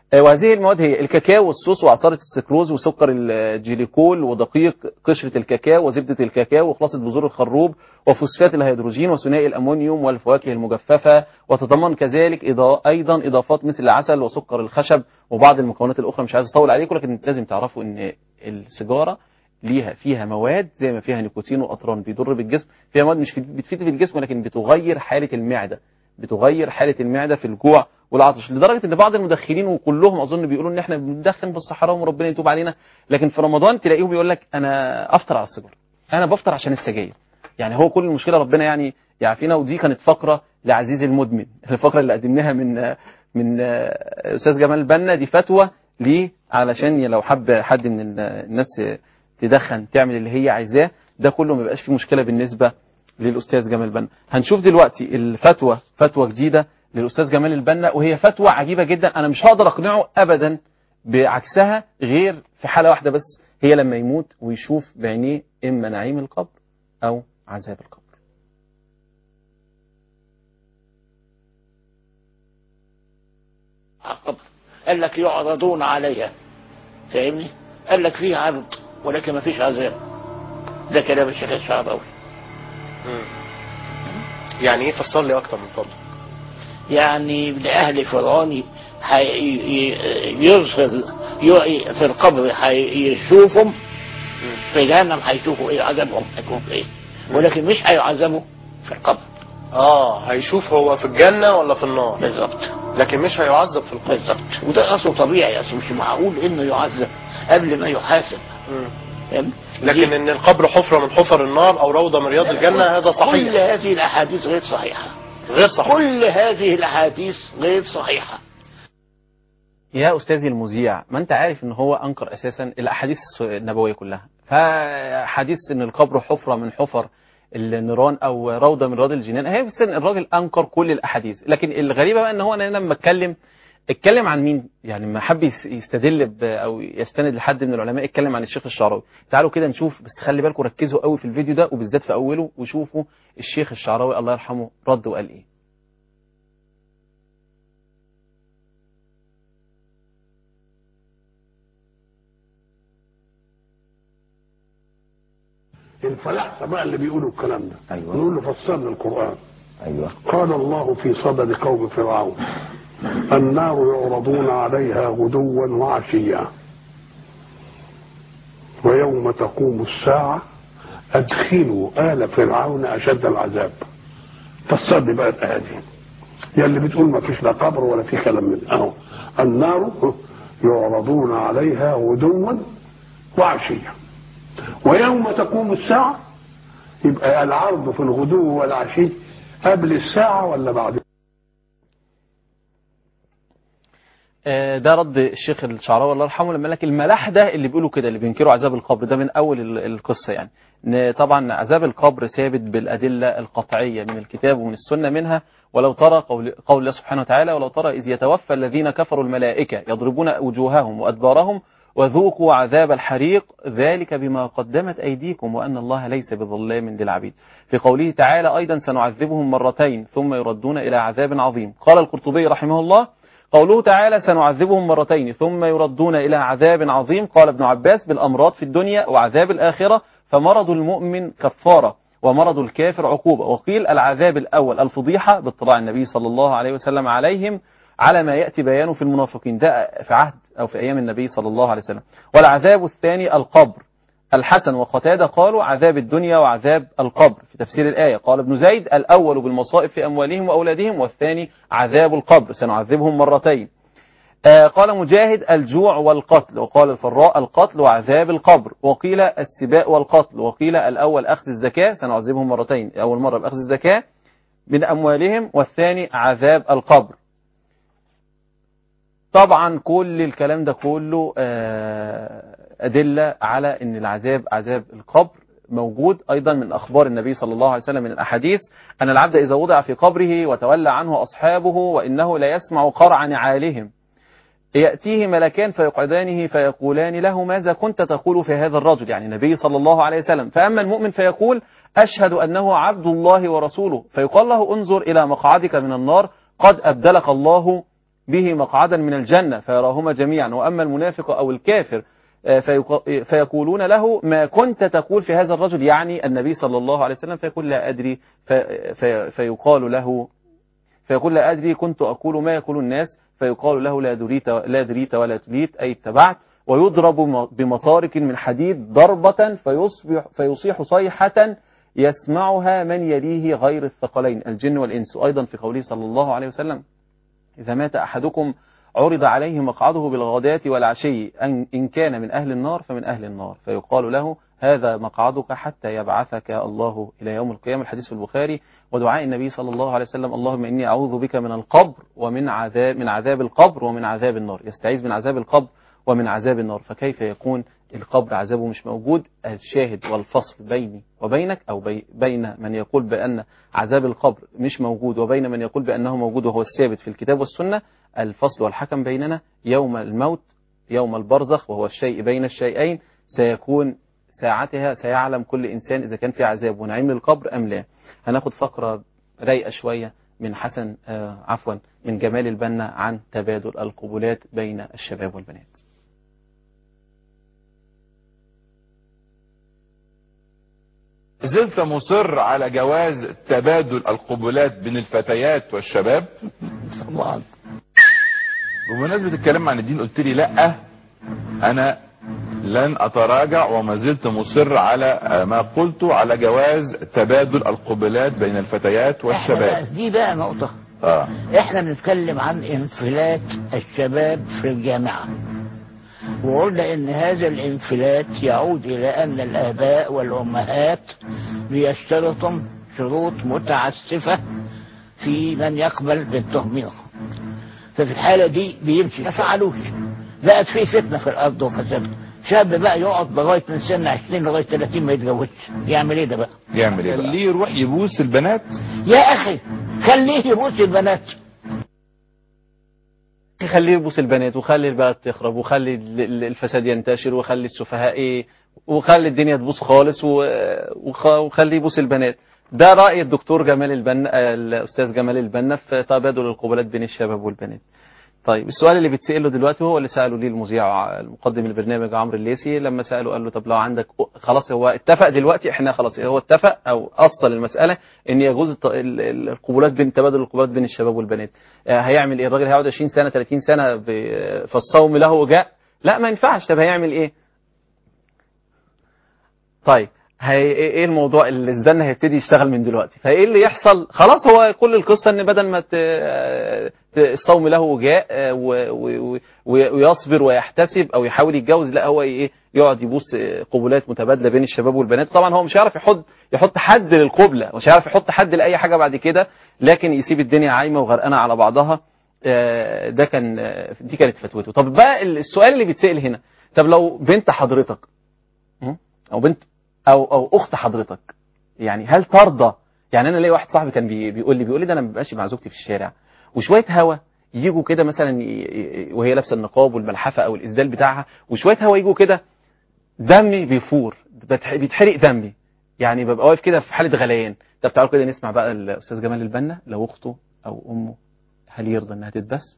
آه، وهذه المواد هي الكاكاو والصوص وعصارة السكروز وسكر الجليكول ودقيق قشرة الكاكاو وزبدة الكاكاو وخلاصة بذور الخروب وفوسفات الهيدروجين وثنائي الأمونيوم والفواكه المجففة وتتضمن كذلك إضا- أيضا إضافات مثل العسل وسكر الخشب وبعض المكونات الأخرى مش عايز أطول عليكم لكن لازم تعرفوا إن السيجارة ليها فيها مواد زي ما فيها نيكوتين وأطران بيضر بالجسم فيها مواد مش بتفيد في الجسم ولكن بتغير حالة المعدة بتغير حالة المعدة في الجوع والعطش لدرجة ان بعض المدخنين وكلهم اظن بيقولوا ان احنا بندخن بس حرام وربنا يتوب علينا لكن في رمضان تلاقيهم بيقول لك انا افطر على السيجاره انا بفطر عشان السجاير يعني هو كل المشكله ربنا يعني يعافينا ودي كانت فقره لعزيز المدمن الفقره اللي قدمناها من من استاذ جمال البنا دي فتوى ليه علشان لو حب حد من الناس تدخن تعمل اللي هي عايزاه ده كله ما يبقاش فيه مشكله بالنسبه للاستاذ جمال البنا هنشوف دلوقتي الفتوى فتوى جديده للاستاذ جمال البنا وهي فتوى عجيبه جدا انا مش هقدر اقنعه ابدا بعكسها غير في حاله واحده بس هي لما يموت ويشوف بعينيه اما نعيم القبر او عذاب القبر القبر قال لك يعرضون عليها فاهمني قال لك فيه عرض ولكن ما فيش عذاب ده كلام الشيخ الشعراوي يعني ايه فسر لي اكتر من فضل يعني لأهل فرعون حي- ي- يظهر ي- في القبر هيشوفهم في جهنم هيشوفوا ايه عذابهم هيكون في ايه ولكن مش هيعذبوا في القبر اه هيشوف هو في الجنة ولا في النار بالظبط لكن مش هيعذب في القبر بالظبط وده اصله طبيعي اصله مش معقول انه يعذب قبل ما يحاسب مم. فاهم؟ لكن دي- ان القبر حفرة من حفر النار او روضة من رياض الجنة هذا كل صحيح هذه الاحاديث غير صحيحه غير صحيح كل هذه الاحاديث غير صحيحه يا استاذي المذيع ما انت عارف ان هو انكر اساسا الاحاديث النبويه كلها فحديث ان القبر حفره من حفر النيران او روضه من رياض الجنان هي بس إن الراجل انكر كل الاحاديث لكن الغريبه بقى ان هو انا لما اتكلم اتكلم عن مين يعني ما حب يس- يستدل ب- او يستند لحد من العلماء اتكلم عن الشيخ الشعراوي تعالوا كده نشوف بس خلي بالكم ركزوا قوي في الفيديو ده وبالذات في اوله وشوفوا الشيخ الشعراوي الله يرحمه رد وقال ايه الفلاحفه بقى اللي بيقولوا الكلام ده أيوة. يقول له فسرنا القران ايوه قال الله في صدد قوم فرعون النار يعرضون عليها غدوا وعشيا ويوم تقوم الساعة أدخلوا آل فرعون أشد العذاب فسر لي بقى الآية دي يا اللي بتقول ما فيش لا قبر ولا في كلام من أهو النار يعرضون عليها غدوا وعشيا ويوم تقوم الساعة يبقى العرض في الغدو والعشي قبل الساعة ولا بعد آه، ده رد الشيخ الشعراوي الله يرحمه لما قال لك الملاح ده اللي بيقولوا كده اللي بينكروا عذاب القبر ده من اول ال- القصه يعني إن طبعا عذاب القبر ثابت بالادله القطعيه من الكتاب ومن السنه منها ولو ترى قول, قول الله سبحانه وتعالى ولو ترى اذ يتوفى الذين كفروا الملائكه يضربون وجوههم وادبارهم وذوقوا عذاب الحريق ذلك بما قدمت أيديكم وأن الله ليس بظلام للعبيد في قوله تعالى أيضا سنعذبهم مرتين ثم يردون إلى عذاب عظيم قال القرطبي رحمه الله قوله تعالى سنعذبهم مرتين ثم يردون إلى عذاب عظيم قال ابن عباس بالأمراض في الدنيا وعذاب الآخرة فمرض المؤمن كفارة ومرض الكافر عقوبة وقيل العذاب الأول الفضيحة باطلاع النبي صلى الله عليه وسلم عليهم على ما يأتي بيانه في المنافقين ده في عهد أو في أيام النبي صلى الله عليه وسلم والعذاب الثاني القبر الحسن وقتادة قالوا عذاب الدنيا وعذاب القبر في تفسير الآية قال ابن زيد الأول بالمصائب في أموالهم وأولادهم والثاني عذاب القبر سنعذبهم مرتين آه قال مجاهد الجوع والقتل وقال الفراء القتل وعذاب القبر وقيل السباء والقتل وقيل الأول أخذ الزكاة سنعذبهم مرتين أول مرة بأخذ الزكاة من أموالهم والثاني عذاب القبر طبعا كل الكلام ده كله آه، أدلة على أن العذاب عذاب القبر موجود أيضا من أخبار النبي صلى الله عليه وسلم من الأحاديث أن العبد إذا وضع في قبره وتولى عنه أصحابه وإنه لا يسمع قرع نعالهم يأتيه ملكان فيقعدانه فيقولان له ماذا كنت تقول في هذا الرجل يعني النبي صلى الله عليه وسلم فأما المؤمن فيقول أشهد أنه عبد الله ورسوله فيقال له انظر إلى مقعدك من النار قد أبدلك الله به مقعدا من الجنة فيراهما جميعا وأما المنافق أو الكافر آه، فيق- فيقولون له ما كنت تقول في هذا الرجل يعني النبي صلى الله عليه وسلم فيقول لا أدري في في فيقال له فيقول لا أدري كنت أقول ما يقول الناس فيقال له لا دريت لا دريت ولا تليت أي اتبعت ويضرب م- بمطارق من حديد ضربة فيصبح فيصيح صيحة يسمعها من يليه غير الثقلين الجن والإنس وأيضا في قوله صلى الله عليه وسلم إذا مات أحدكم عرض عليه مقعده بالغداة والعشي أن إن كان من أهل النار فمن أهل النار فيقال له هذا مقعدك حتى يبعثك الله إلى يوم القيامة الحديث في البخاري ودعاء النبي صلى الله عليه وسلم اللهم إني أعوذ بك من القبر ومن عذاب من عذاب القبر ومن عذاب النار يستعيذ من عذاب القبر ومن عذاب النار فكيف يكون القبر عذابه مش موجود الشاهد والفصل بيني وبينك أو بي بين من يقول بأن عذاب القبر مش موجود وبين من يقول بأنه موجود وهو الثابت في الكتاب والسنة الفصل والحكم بيننا يوم الموت يوم البرزخ وهو الشيء بين الشيئين سيكون ساعتها سيعلم كل إنسان إذا كان في عذاب ونعيم للقبر أم لا هناخد فقرة رايقة شوية من حسن آه عفوا من جمال البنا عن تبادل القبلات بين الشباب والبنات زلت مصر على جواز تبادل القبلات بين الفتيات والشباب طبعا بمناسبة الكلام عن الدين قلت لي لا انا لن اتراجع وما زلت مصر على ما قلت على جواز تبادل القبلات بين الفتيات احنا والشباب بقى دي بقى نقطة اه احنا بنتكلم عن انفلات الشباب في الجامعة وقلنا ان هذا الانفلات يعود الى ان الاباء والامهات بيشترطوا شروط متعسفة في من يقبل بنتهم منهم ففي الحالة دي بيمشي ما فعلوش بقت في فتنة في الارض وفساد شاب بقى يقعد لغاية من سن 20 لغاية 30 ما يتجوزش يعمل ايه ده بقى يعمل ايه خليه يروح يبوس البنات يا اخي خليه يبوس البنات خليه يبوس البنات وخلي البلد تخرب وخلي ال- ال- الفساد ينتشر وخلي السفهاء ايه وخلي الدنيا تبوظ خالص و- وخ- وخليه يبوس البنات ده رأي الدكتور جمال البنا الأستاذ جمال البنا في تبادل القبلات بين الشباب والبنات طيب السؤال اللي بيتسأله دلوقتي هو اللي سأله ليه المذيع المقدم البرنامج عمرو الليسي لما سأله قال له طب لو عندك خلاص هو اتفق دلوقتي احنا خلاص هو اتفق او أصل المسألة ان يجوز الت- ال- ال- القبلات بين تبادل القبلات بين الشباب والبنات آه، هيعمل ايه الراجل هيقعد 20 سنة 30 سنة ب- فالصوم له وجاء لا ما ينفعش طب هيعمل ايه طيب هي ايه الموضوع اللي الزن هيبتدي يشتغل من دلوقتي فايه اللي يحصل خلاص هو كل القصه ان بدل ما ت- ت- الصوم له وجاء آه، و- و- و- ويصبر ويحتسب او يحاول يتجوز لا هو ايه يقعد يبوس آه، قبلات متبادله بين الشباب والبنات طبعا هو مش هيعرف يحط يحط حد للقبله مش هيعرف يحط حد لاي حاجه بعد كده لكن يسيب الدنيا عايمه وغرقانه على بعضها آه، ده كان آه، دي كانت فتوته طب بقى السؤال اللي بيتسال هنا طب لو بنت حضرتك م? او بنت او او اخت حضرتك يعني هل ترضى يعني انا ليا واحد صاحبي كان بي بيقول لي بيقول لي ده انا ما ببقاش مع زوجتي في الشارع وشويه هوا يجوا كده مثلا ي- ي- وهي لابسه النقاب والملحفه او الاسدال بتاعها وشويه هوا يجوا كده دمي بيفور بتح- بيتحرق دمي يعني ببقى واقف كده في حاله غليان طب تعالوا كده نسمع بقى الاستاذ جمال البنا لو اخته او امه هل يرضى انها تتبس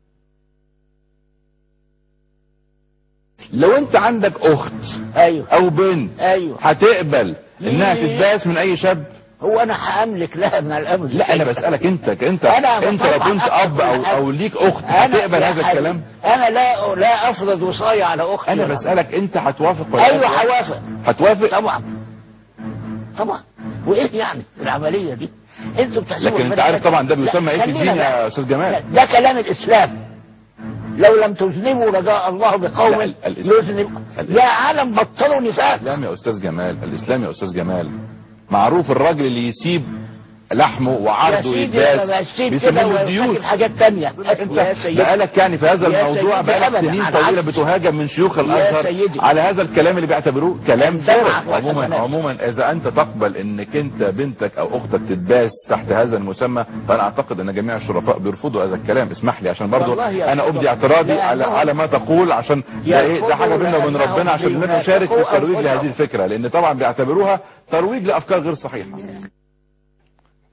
لو انت عندك اخت ايوه او بنت ايوه هتقبل انها ليه؟ تتباس من اي شاب هو انا هاملك لها من الامر لا انا بسالك انت انت أنا انت لو طبعاً كنت أفرض اب او حاجة. او ليك اخت أنا هتقبل يا هذا حبيبي، الكلام انا لا لا افرض وصاية على اختي انا ولا- بسالك انت هتوافق ولا ايوه لا؟ هوافق هتوافق طبعا طبعا وايه يعني العمليه دي انتوا بتحسبوا لكن انت البني عارف آدم. طبعا ده لا، بيسمى ايه في خلينا الدين بقى. يا استاذ جمال لا، ده كلام الاسلام لو لم تذنبوا رجاء الله بقوم لا، الإسلام- يذنب يا عالم بطلوا نفاق الاسلام يا استاذ جمال الاسلام يا استاذ جمال معروف الراجل اللي يسيب لحمه يا وعرضه سيدي انا يتباس مشيت بيسموه كده الديوث وفاكر حاجات تانية يا انت سيدي بقالك يعني في هذا يا الموضوع سيدي بقالك أبداً، سنين على طويله عكس. بتهاجم من شيوخ يا الازهر سيدي. على هذا الكلام اللي بيعتبروه كلام عندما فارغ أخوات عموما البنات. عموما اذا انت تقبل انك انت بنتك او اختك تتباس تحت هذا المسمى فانا اعتقد ان جميع الشرفاء بيرفضوا هذا الكلام اسمح لي عشان برضو والله يا انا أستاذ ابدي اعتراضي لأنه على على ما تقول عشان ده ايه ده حاجه بيننا وبين لأنهم ربنا عشان لينافقوا نشارك في الترويج أنفسهم. لهذه الفكره لان طبعا بيعتبروها ترويج لافكار غير صحيحه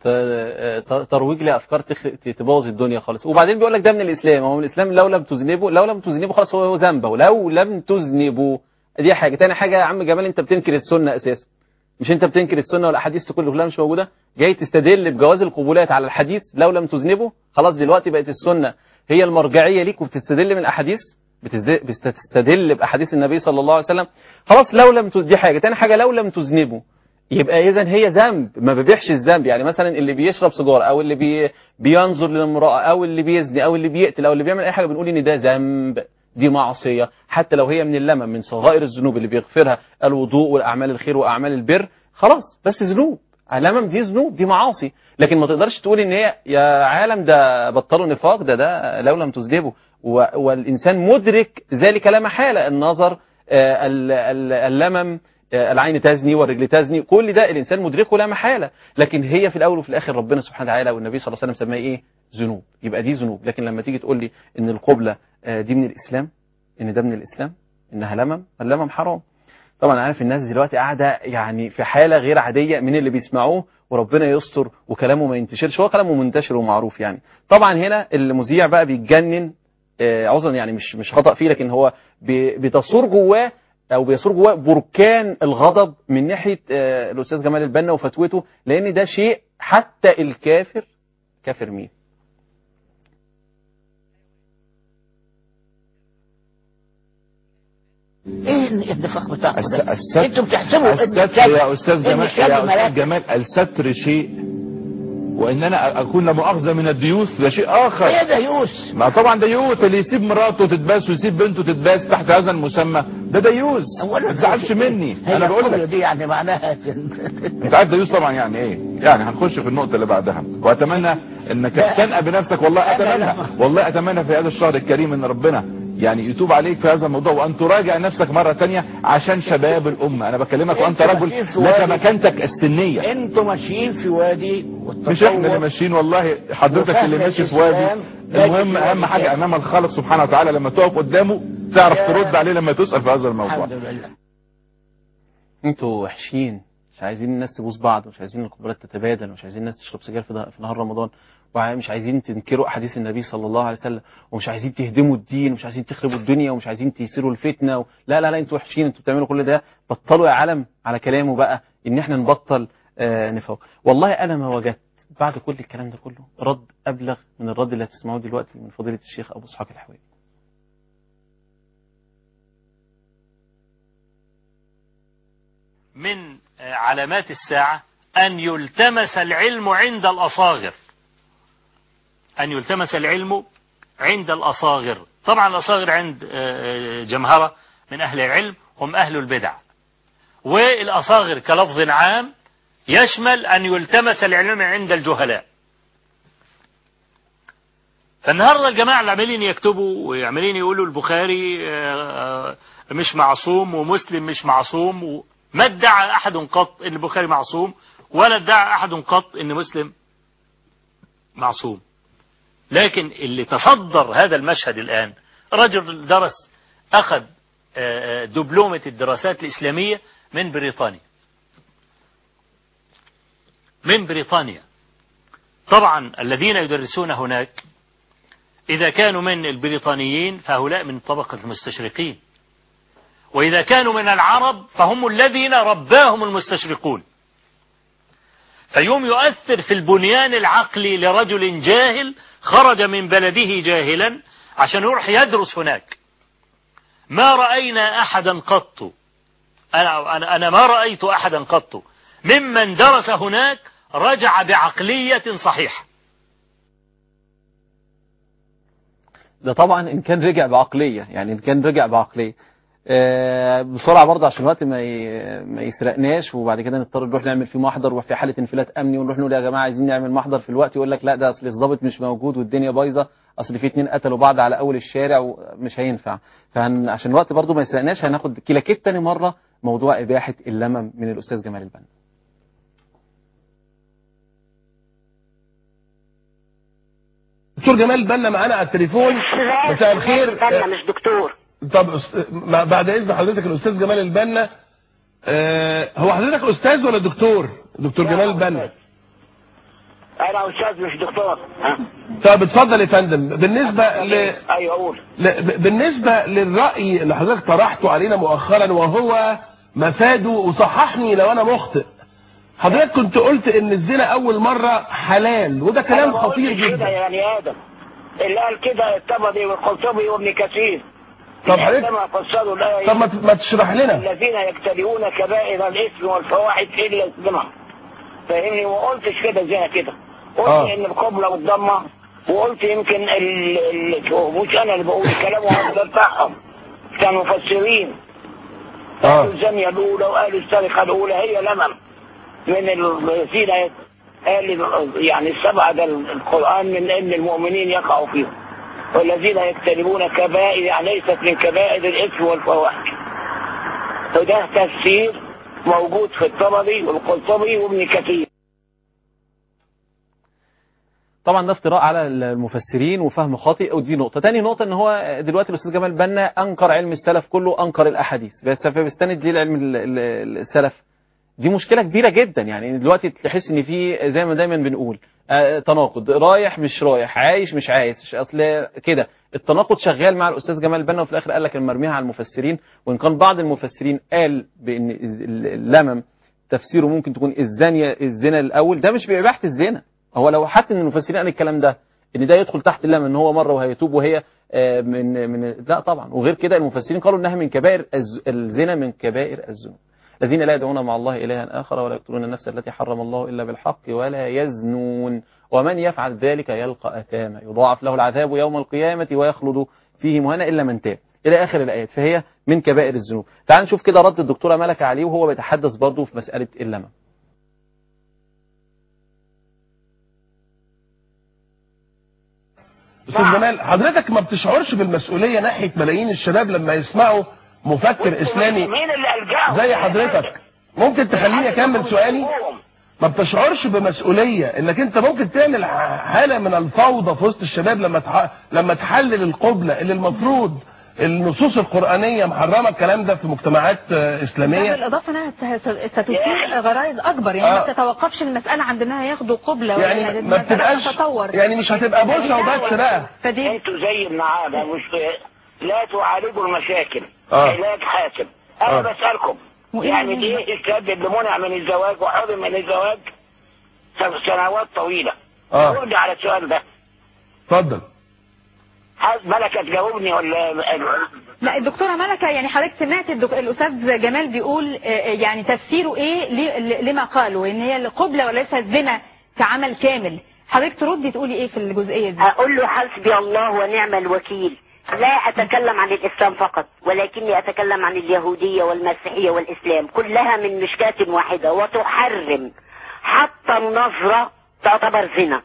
ت- ت- ترويج لافكار تخ... تبوظ الدنيا خالص وبعدين بيقول لك ده من الاسلام هو من الاسلام لو لم تذنبوا لو لم تذنبوا خلاص هو هو ذنبه لو لم تذنبوا دي حاجه تاني حاجه يا عم جمال انت بتنكر السنه اساسا مش انت بتنكر السنه والاحاديث كل كلها مش موجوده جاي تستدل بجواز القبولات على الحديث لو لم تذنبوا خلاص دلوقتي بقت السنه هي المرجعيه ليك وبتستدل من الاحاديث بتز- بتستدل باحاديث النبي صلى الله عليه وسلم خلاص لو لم ت- دي حاجه تاني حاجه لو لم تذنبوا يبقى اذا هي ذنب ما ببيحش الذنب يعني مثلا اللي بيشرب سيجاره او اللي بي بينظر للامراه او اللي بيزني او اللي بيقتل او اللي بيعمل اي حاجه بنقول ان ده ذنب دي معصيه حتى لو هي من اللمم من صغائر الذنوب اللي بيغفرها الوضوء والاعمال الخير واعمال البر خلاص بس ذنوب اللمم دي ذنوب دي معاصي لكن ما تقدرش تقول ان هي يا عالم ده بطلوا نفاق ده ده لو لم تذنبوا و- والانسان مدرك ذلك لا محاله النظر آه، ال- ال- اللمم آه، العين تزني والرجل تزني كل ده الانسان مدركه لا محاله لكن هي في الاول وفي الاخر ربنا سبحانه وتعالى والنبي صلى الله عليه وسلم سماها ايه ذنوب يبقى دي ذنوب لكن لما تيجي تقول لي ان القبله آه، دي من الاسلام ان ده من الاسلام انها لمم اللمم حرام طبعا أنا عارف الناس دلوقتي قاعده يعني في حاله غير عاديه من اللي بيسمعوه وربنا يستر وكلامه ما ينتشرش هو كلامه منتشر ومعروف يعني طبعا هنا المذيع بقى بيتجنن آه، عذرا يعني مش مش خطا فيه لكن هو بي- بتصور جواه او بيصور جواه بركان الغضب من ناحيه آه، الاستاذ جمال البنا وفتوته لان ده شيء حتى الكافر كافر مين؟ ايه النفاق بتاعكم الس- ده؟ الستر انتوا بتحسبوا إن الستر الشاب- يا استاذ إن جمال الشاب يا ملاك. استاذ جمال الستر شيء وان انا اكون لا مؤاخذه من الديوث ده شيء اخر ايه ده يوس ما طبعا ديوث اللي يسيب مراته تتباس ويسيب بنته تتباس تحت هذا المسمى ده ديوث ما تزعلش مني هي انا بقول القبلة لك دي يعني معناها انت عارف ديوث طبعا يعني ايه يعني هنخش في النقطه اللي بعدها واتمنى انك تنقى بنفسك والله اتمنى والله اتمنى في هذا الشهر الكريم ان ربنا يعني يتوب عليك في هذا الموضوع وان تراجع نفسك مره تانية عشان شباب الامه انا بكلمك وانت انت رجل ماشيين في لك وادي. مكانتك السنيه انتوا ماشيين في وادي مش احنا اللي ماشيين والله حضرتك وفهم اللي ماشي في الإسلام وادي ماشي المهم في اهم وادي حاجه تاني. امام الخالق سبحانه وتعالى لما تقف قدامه تعرف يا- ترد عليه لما تسال في هذا الموضوع الحمد لله انتوا وحشين مش عايزين الناس تبوس بعض مش عايزين القبلات تتبادل مش عايزين النس تشرب سجاير في ده- في نهار رمضان ومش عايزين تنكروا احاديث النبي صلى الله عليه وسلم ومش عايزين تهدموا الدين ومش عايزين تخربوا الدنيا ومش عايزين تيسروا الفتنه و... لا لا لا انتوا وحشين انتوا بتعملوا كل ده بطلوا يا عالم على كلامه بقى ان احنا نبطل آه نفاق والله انا ما وجدت بعد كل الكلام ده كله رد ابلغ من الرد اللي هتسمعوه دلوقتي من فضيله الشيخ ابو اسحاق الحويني من علامات الساعة أن يلتمس العلم عند الأصاغر أن يلتمس العلم عند الأصاغر طبعا الأصاغر عند آه، جمهرة من أهل العلم هم أهل البدع والأصاغر كلفظ عام يشمل أن يلتمس العلم عند الجهلاء فالنهارده الجماعة اللي عمالين يكتبوا وعمالين يقولوا البخاري آه، آه، مش معصوم ومسلم مش معصوم و- ما ادعى أحد قط أن البخاري معصوم ولا ادعى أحد قط أن مسلم معصوم لكن اللي تصدر هذا المشهد الآن رجل درس أخذ آه، آه، دبلومة الدراسات الإسلامية من بريطانيا من بريطانيا طبعا الذين يدرسون هناك إذا كانوا من البريطانيين فهؤلاء من طبقة المستشرقين وإذا كانوا من العرب فهم الذين رباهم المستشرقون فيوم يؤثر في البنيان العقلي لرجل جاهل خرج من بلده جاهلا عشان يروح يدرس هناك ما رأينا أحدا قط أنا, أنا, أنا ما رأيت أحدا قط ممن درس هناك رجع بعقلية صحيحة ده طبعا ان كان رجع بعقليه يعني ان كان رجع بعقليه آه، بسرعه برضه عشان الوقت ما ي- ما يسرقناش وبعد كده نضطر نروح نعمل فيه محضر وفي حاله انفلات امني ونروح نقول يا جماعه عايزين نعمل محضر في الوقت يقول لك لا ده اصل الضابط مش موجود والدنيا بايظه اصل في اتنين قتلوا بعض على اول الشارع ومش هينفع فعشان الوقت برضه ما يسرقناش هناخد كلاكيت تاني مره موضوع اباحه اللمم من الاستاذ جمال البنا دكتور جمال البنا معانا على التليفون مساء الخير البنا مش دكتور طب أست... مع- بعد اذن حضرتك الاستاذ جمال البنا آه هو حضرتك استاذ ولا دكتور دكتور جمال البنا انا استاذ مش دكتور ها طب اتفضل يا فندم بالنسبه ل... ايوه قول ل... ب- بالنسبه للراي اللي حضرتك طرحته علينا مؤخرا وهو مفاده وصححني لو انا مخطئ حضرتك كنت قلت ان الزنا اول مره حلال وده كلام أنا ما خطير قلتش كده جدا يا بني ادم اللي قال كده الطبري والقرطبي وابن كثير طب حضرتك عندما فسروا الايه طب ما ت- ما تشرح لنا الذين يجتنبون كبائر الاثم والفواحش الا الزنا فاهمني ما قلتش كده زي كده قلت آه. ان القبله والضمه وقلت يمكن ال... ال... مش انا اللي بقول الكلام هو بتاعهم كانوا مفسرين قالوا الزانية الأولى وقالوا السرقة الأولى هي لمم من الذين قال يعني السبعة ده القرآن من أن المؤمنين يقعوا فيهم والذين يجتنبون كبائر يعني ليست من كبائر الإثم والفواحش وده تفسير موجود في الطبري والقرطبي وابن كثير طبعا ده افتراء على المفسرين وفهم خاطئ ودي نقطه تاني نقطه ان هو دلوقتي الاستاذ جمال بنا انكر علم السلف كله انكر الاحاديث بس بيستند ليه لعلم ال- ال- السلف دي مشكله كبيره جدا يعني دلوقتي تحس ان في زي ما دايما بنقول آه، تناقض رايح مش رايح عايش مش عايش اصل كده التناقض شغال مع الاستاذ جمال بنا وفي الاخر قال لك المرميها على المفسرين وان كان بعض المفسرين قال بان ال- اللمم تفسيره ممكن تكون الزانيه الزنا الاول ده مش بإباحة الزنا هو لو حتى ان المفسرين قال الكلام ده ان ده يدخل تحت اللام ان هو مره وهيتوب وهي آه، من من لا طبعا وغير كده المفسرين قالوا انها من كبائر الز- الزنا من كبائر الذنوب الذين لا يدعون مع الله إلها آخر ولا يقتلون النفس التي حرم الله إلا بالحق ولا يزنون ومن يفعل ذلك يلقى أثاما يضاعف له العذاب يوم القيامة ويخلد فيه مهانا إلا من تاب إلى آخر الآيات فهي من كبائر الذنوب تعال نشوف كده رد الدكتورة ملكة عليه وهو بيتحدث برضه في مسألة اللمم استاذ جمال حضرتك ما بتشعرش بالمسؤوليه ناحيه ملايين الشباب لما يسمعوا مفكر اسلامي مين اللي ألجأهم زي حضرتك ممكن تخليني اكمل سؤالي ما بتشعرش بمسؤوليه انك انت ممكن تعمل ح- حاله من الفوضى في وسط الشباب لما تح... لما تحلل القبله اللي المفروض النصوص القرانيه محرمه الكلام ده في مجتمعات آه، اسلاميه بالاضافه انها ست- ستثير غرائز اكبر يعني آه. ما تتوقفش المساله عند انها ياخدوا قبله ولا يعني ما المسألة بتبقاش تتطور يعني مش هتبقى بوسه وبس بقى فدي انتوا زي النعامة مش لا تعالجوا المشاكل آه. علاج حاسم انا آه. بسألكم وإيه يعني اللي- ليه الشاب اللي منع من الزواج وحرم من الزواج س- سنوات طويلة اه رد على السؤال ده اتفضل هل ملكة تجاوبني ولا لا الدكتوره ملكه يعني حضرتك سمعت الدك... الاستاذ جمال بيقول آه، آه، يعني تفسيره ايه ل- ل- لما قالوا ان هي القبله وليس الزنا كعمل كامل حضرتك تردي تقولي ايه في الجزئيه دي أقول له حسبي الله ونعم الوكيل لا أتكلم عن الإسلام فقط ولكني أتكلم عن اليهودية والمسيحية والإسلام كلها من مشكاة واحدة وتحرم حتى النظرة تعتبر زنا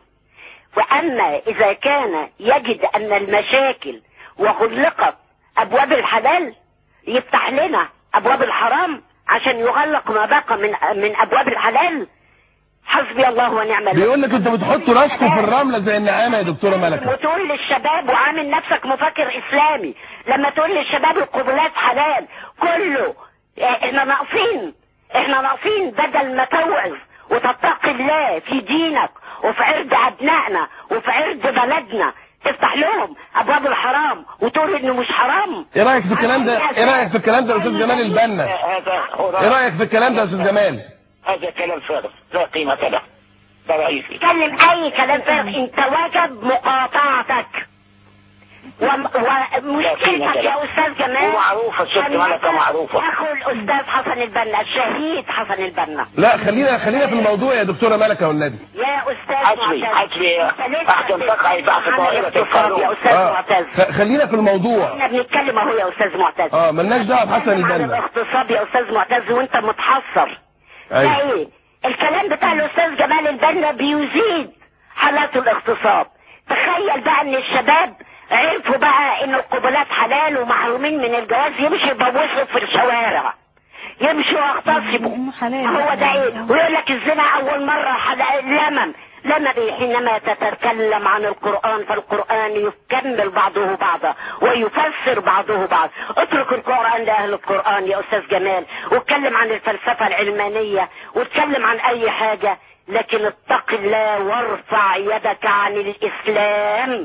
وأما إذا كان يجد أن المشاكل وغلقت أبواب الحلال يفتح لنا أبواب الحرام عشان يغلق ما بقى من من أبواب الحلال حسبي الله ونعم الوكيل بيقول لك انتوا بتحطوا راسكم في الرمله زي النعامه يا دكتوره ملكه وتقول للشباب وعامل نفسك مفكر اسلامي لما تقول للشباب القبلات حلال كله احنا ناقصين احنا ناقصين بدل ما توعظ وتتقي الله في دينك وفي عرض ابنائنا وفي عرض بلدنا تفتح لهم ابواب الحرام وتقول انه مش حرام ايه رايك في الكلام ده ايه رايك في الكلام ده يا استاذ جمال البنا هذا هو ايه رايك في الكلام ده يا استاذ جمال هذا كلام فارغ لا قيمة له ده رئيسي تكلم اي كلام فارغ انت واجب مقاطعتك وم- ومشكلتك يا استاذ جمال ومعروفة الست أن ملكة معروفة اخو الاستاذ حسن البنا الشهيد حسن البنا لا خلينا خلينا في الموضوع يا دكتوره ملكه والنبي يا استاذ حسبي معتز حسبي أنت لسه أحسن تقع تحت عن طائرة الاقتصاد القانون يا استاذ آه. معتز خ- خلينا في الموضوع احنا بنتكلم اهو يا استاذ معتز اه ملناش دعوه بحسن عن البنا الاغتصاب يا استاذ معتز وانت متحسر أيوة. ده ايه الكلام بتاع الاستاذ جمال البنا بيزيد حالات الاغتصاب تخيل بقى ان الشباب عرفوا بقى ان القبلات حلال ومحرومين من الجواز يمشوا يبوسوا في الشوارع يمشوا يغتصبوا هو ده ايه ويقول لك الزنا اول مره حلال لمم لما بي- حينما تتكلم عن القرآن فالقرآن يكمل بعضه بعضا ويفسر بعضه بعض اترك القرآن لأهل القرآن يا أستاذ جمال واتكلم عن الفلسفة العلمانية واتكلم عن أي حاجة لكن اتق الله وارفع يدك عن الإسلام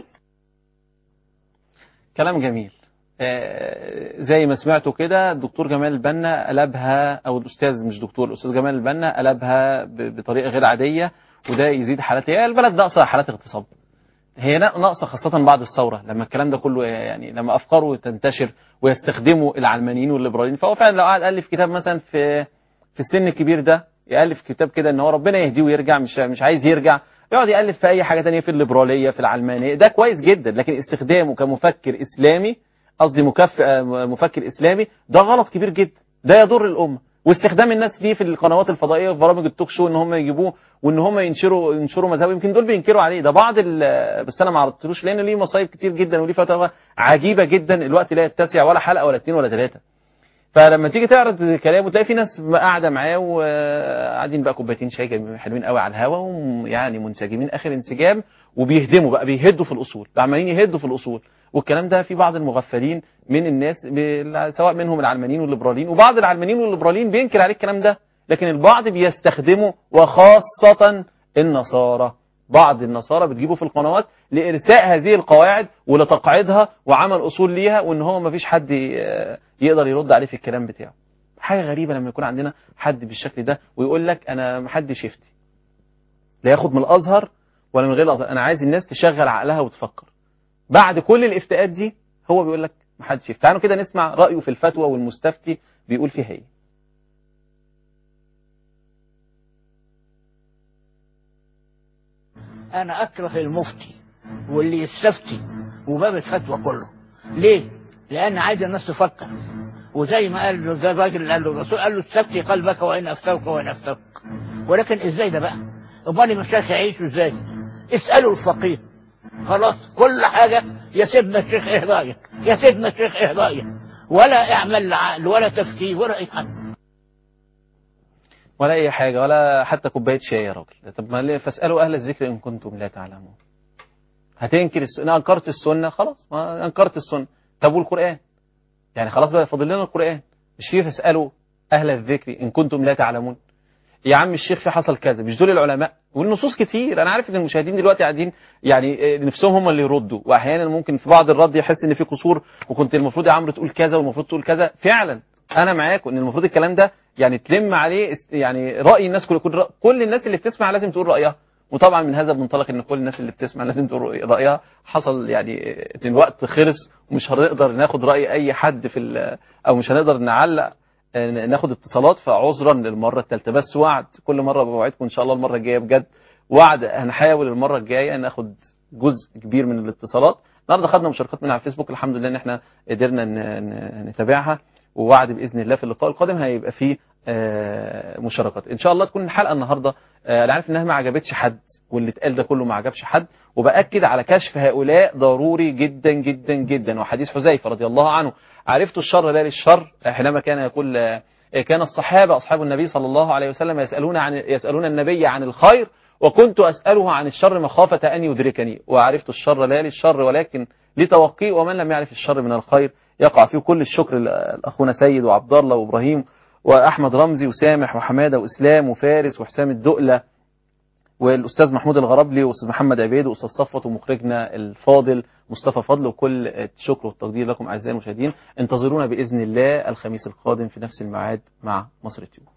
كلام جميل آه، زي ما سمعتوا كده الدكتور جمال البنا قلبها او الاستاذ مش دكتور الاستاذ جمال البنا قلبها ب- بطريقه غير عاديه وده يزيد حالات هي البلد ناقصه حالات اغتصاب هي نا- ناقصه خاصه بعد الثوره لما الكلام ده كله يعني لما افكاره تنتشر ويستخدموا العلمانيين والليبراليين فهو فعلا لو قعد الف كتاب مثلا في في السن الكبير ده يالف كتاب كده ان هو ربنا يهديه ويرجع مش مش عايز يرجع يقعد يالف في اي حاجه تانية في الليبراليه في العلمانيه ده كويس جدا لكن استخدامه كمفكر اسلامي قصدي مكف... آه، مفكر اسلامي ده غلط كبير جدا ده يضر الامه واستخدام الناس ليه في القنوات الفضائيه وفي برامج التوك شو ان هم يجيبوه وان هم ينشروا ينشروا مذهبه يمكن دول بينكروا عليه ده بعض ال... بس انا ما عرضتلوش لان ليه مصايب كتير جدا وليه فتاوى عجيبه جدا الوقت لا يتسع ولا حلقه ولا اتنين ولا ثلاثه فلما تيجي تعرض كلامه تلاقي في ناس قاعده معاه وقاعدين بقى كوبايتين شاي جميل- حلوين قوي على الهوا ويعني منسجمين اخر انسجام وبيهدموا بقى بيهدوا في الاصول عمالين يهدوا في الاصول والكلام ده في بعض المغفلين من الناس ب- سواء منهم العلمانيين والليبراليين وبعض العلمانيين والليبراليين بينكر عليه الكلام ده لكن البعض بيستخدمه وخاصه النصارى بعض النصارى بتجيبه في القنوات لارساء هذه القواعد ولتقعيدها وعمل اصول ليها وان هو ما فيش حد ي- يقدر يرد عليه في الكلام بتاعه حاجه غريبه لما يكون عندنا حد بالشكل ده ويقول لك انا محدش يفتي لا ياخد من الازهر ولا من غير الازهر انا عايز الناس تشغل عقلها وتفكر بعد كل الافتاءات دي هو بيقول لك محدش يفتي تعالوا كده نسمع رايه في الفتوى والمستفتي بيقول فيها ايه انا اكره المفتي واللي يستفتي وباب الفتوى كله ليه لان عايز الناس تفكر وزي ما قال له- زي الراجل اللي قال له الرسول قال له استفتي قلبك وان افتوك وان افتوك ولكن ازاي ده بقى امال المشايخ يعيشوا ازاي اسالوا الفقيه خلاص كل حاجه يا سيدنا الشيخ ايه رايك يا سيدنا الشيخ ايه رايك ولا اعمل عقل ولا تفكير ولا اي حاجه ولا اي حاجه ولا حتى كوبايه شاي يا راجل طب ما ليه فاسالوا اهل الذكر ان كنتم لا تعلمون هتنكر السنة انكرت السنه خلاص ما انكرت السنه طب والقران يعني خلاص بقى فاضل لنا القران مش فيه فاسالوا اهل الذكر ان كنتم لا تعلمون يا عم الشيخ في حصل كذا مش دول العلماء والنصوص كتير انا عارف ان المشاهدين دلوقتي قاعدين يعني آه، نفسهم هم اللي يردوا واحيانا ممكن في بعض الرد يحس ان في قصور وكنت المفروض يا عمرو تقول كذا والمفروض تقول كذا فعلا انا معاك ان المفروض الكلام ده يعني تلم عليه است- يعني راي الناس كل كل, كل الناس اللي بتسمع لازم تقول رايها وطبعا من هذا المنطلق ان كل الناس اللي بتسمع لازم تقول رايها حصل يعني آه، ان الوقت خلص ومش هنقدر ناخد راي اي حد في ال- او مش هنقدر نعلق آه، ناخد اتصالات فعذرا للمره الثالثه بس وعد كل مره بوعدكم ان شاء الله المره الجايه بجد وعد هنحاول المره الجايه ناخد جزء كبير من الاتصالات النهارده خدنا مشاركات من على الفيسبوك الحمد لله ان احنا قدرنا ن- ن- نتابعها ووعد باذن الله في اللقاء القادم هيبقى فيه آه، مشاركات ان شاء الله تكون الحلقه النهارده آه، انا عارف انها ما عجبتش حد واللي اتقال ده كله ما عجبش حد وباكد على كشف هؤلاء ضروري جدا جدا جدا وحديث حذيفه رضي الله عنه عرفت الشر لا للشر حينما كان يقول آه، كان الصحابه اصحاب النبي صلى الله عليه وسلم يسالون عن يسالون النبي عن الخير وكنت اساله عن الشر مخافه ان يدركني وعرفت الشر لا للشر ولكن لتوقيه ومن لم يعرف الشر من الخير يقع فيه كل الشكر لاخونا سيد وعبد الله وابراهيم واحمد رمزي وسامح وحماده واسلام وفارس وحسام الدقله والاستاذ محمود الغربلي واستاذ محمد عبيد واستاذ صفوت ومخرجنا الفاضل مصطفى فضل وكل الشكر والتقدير لكم اعزائي المشاهدين انتظرونا باذن الله الخميس القادم في نفس الميعاد مع مصر تيوب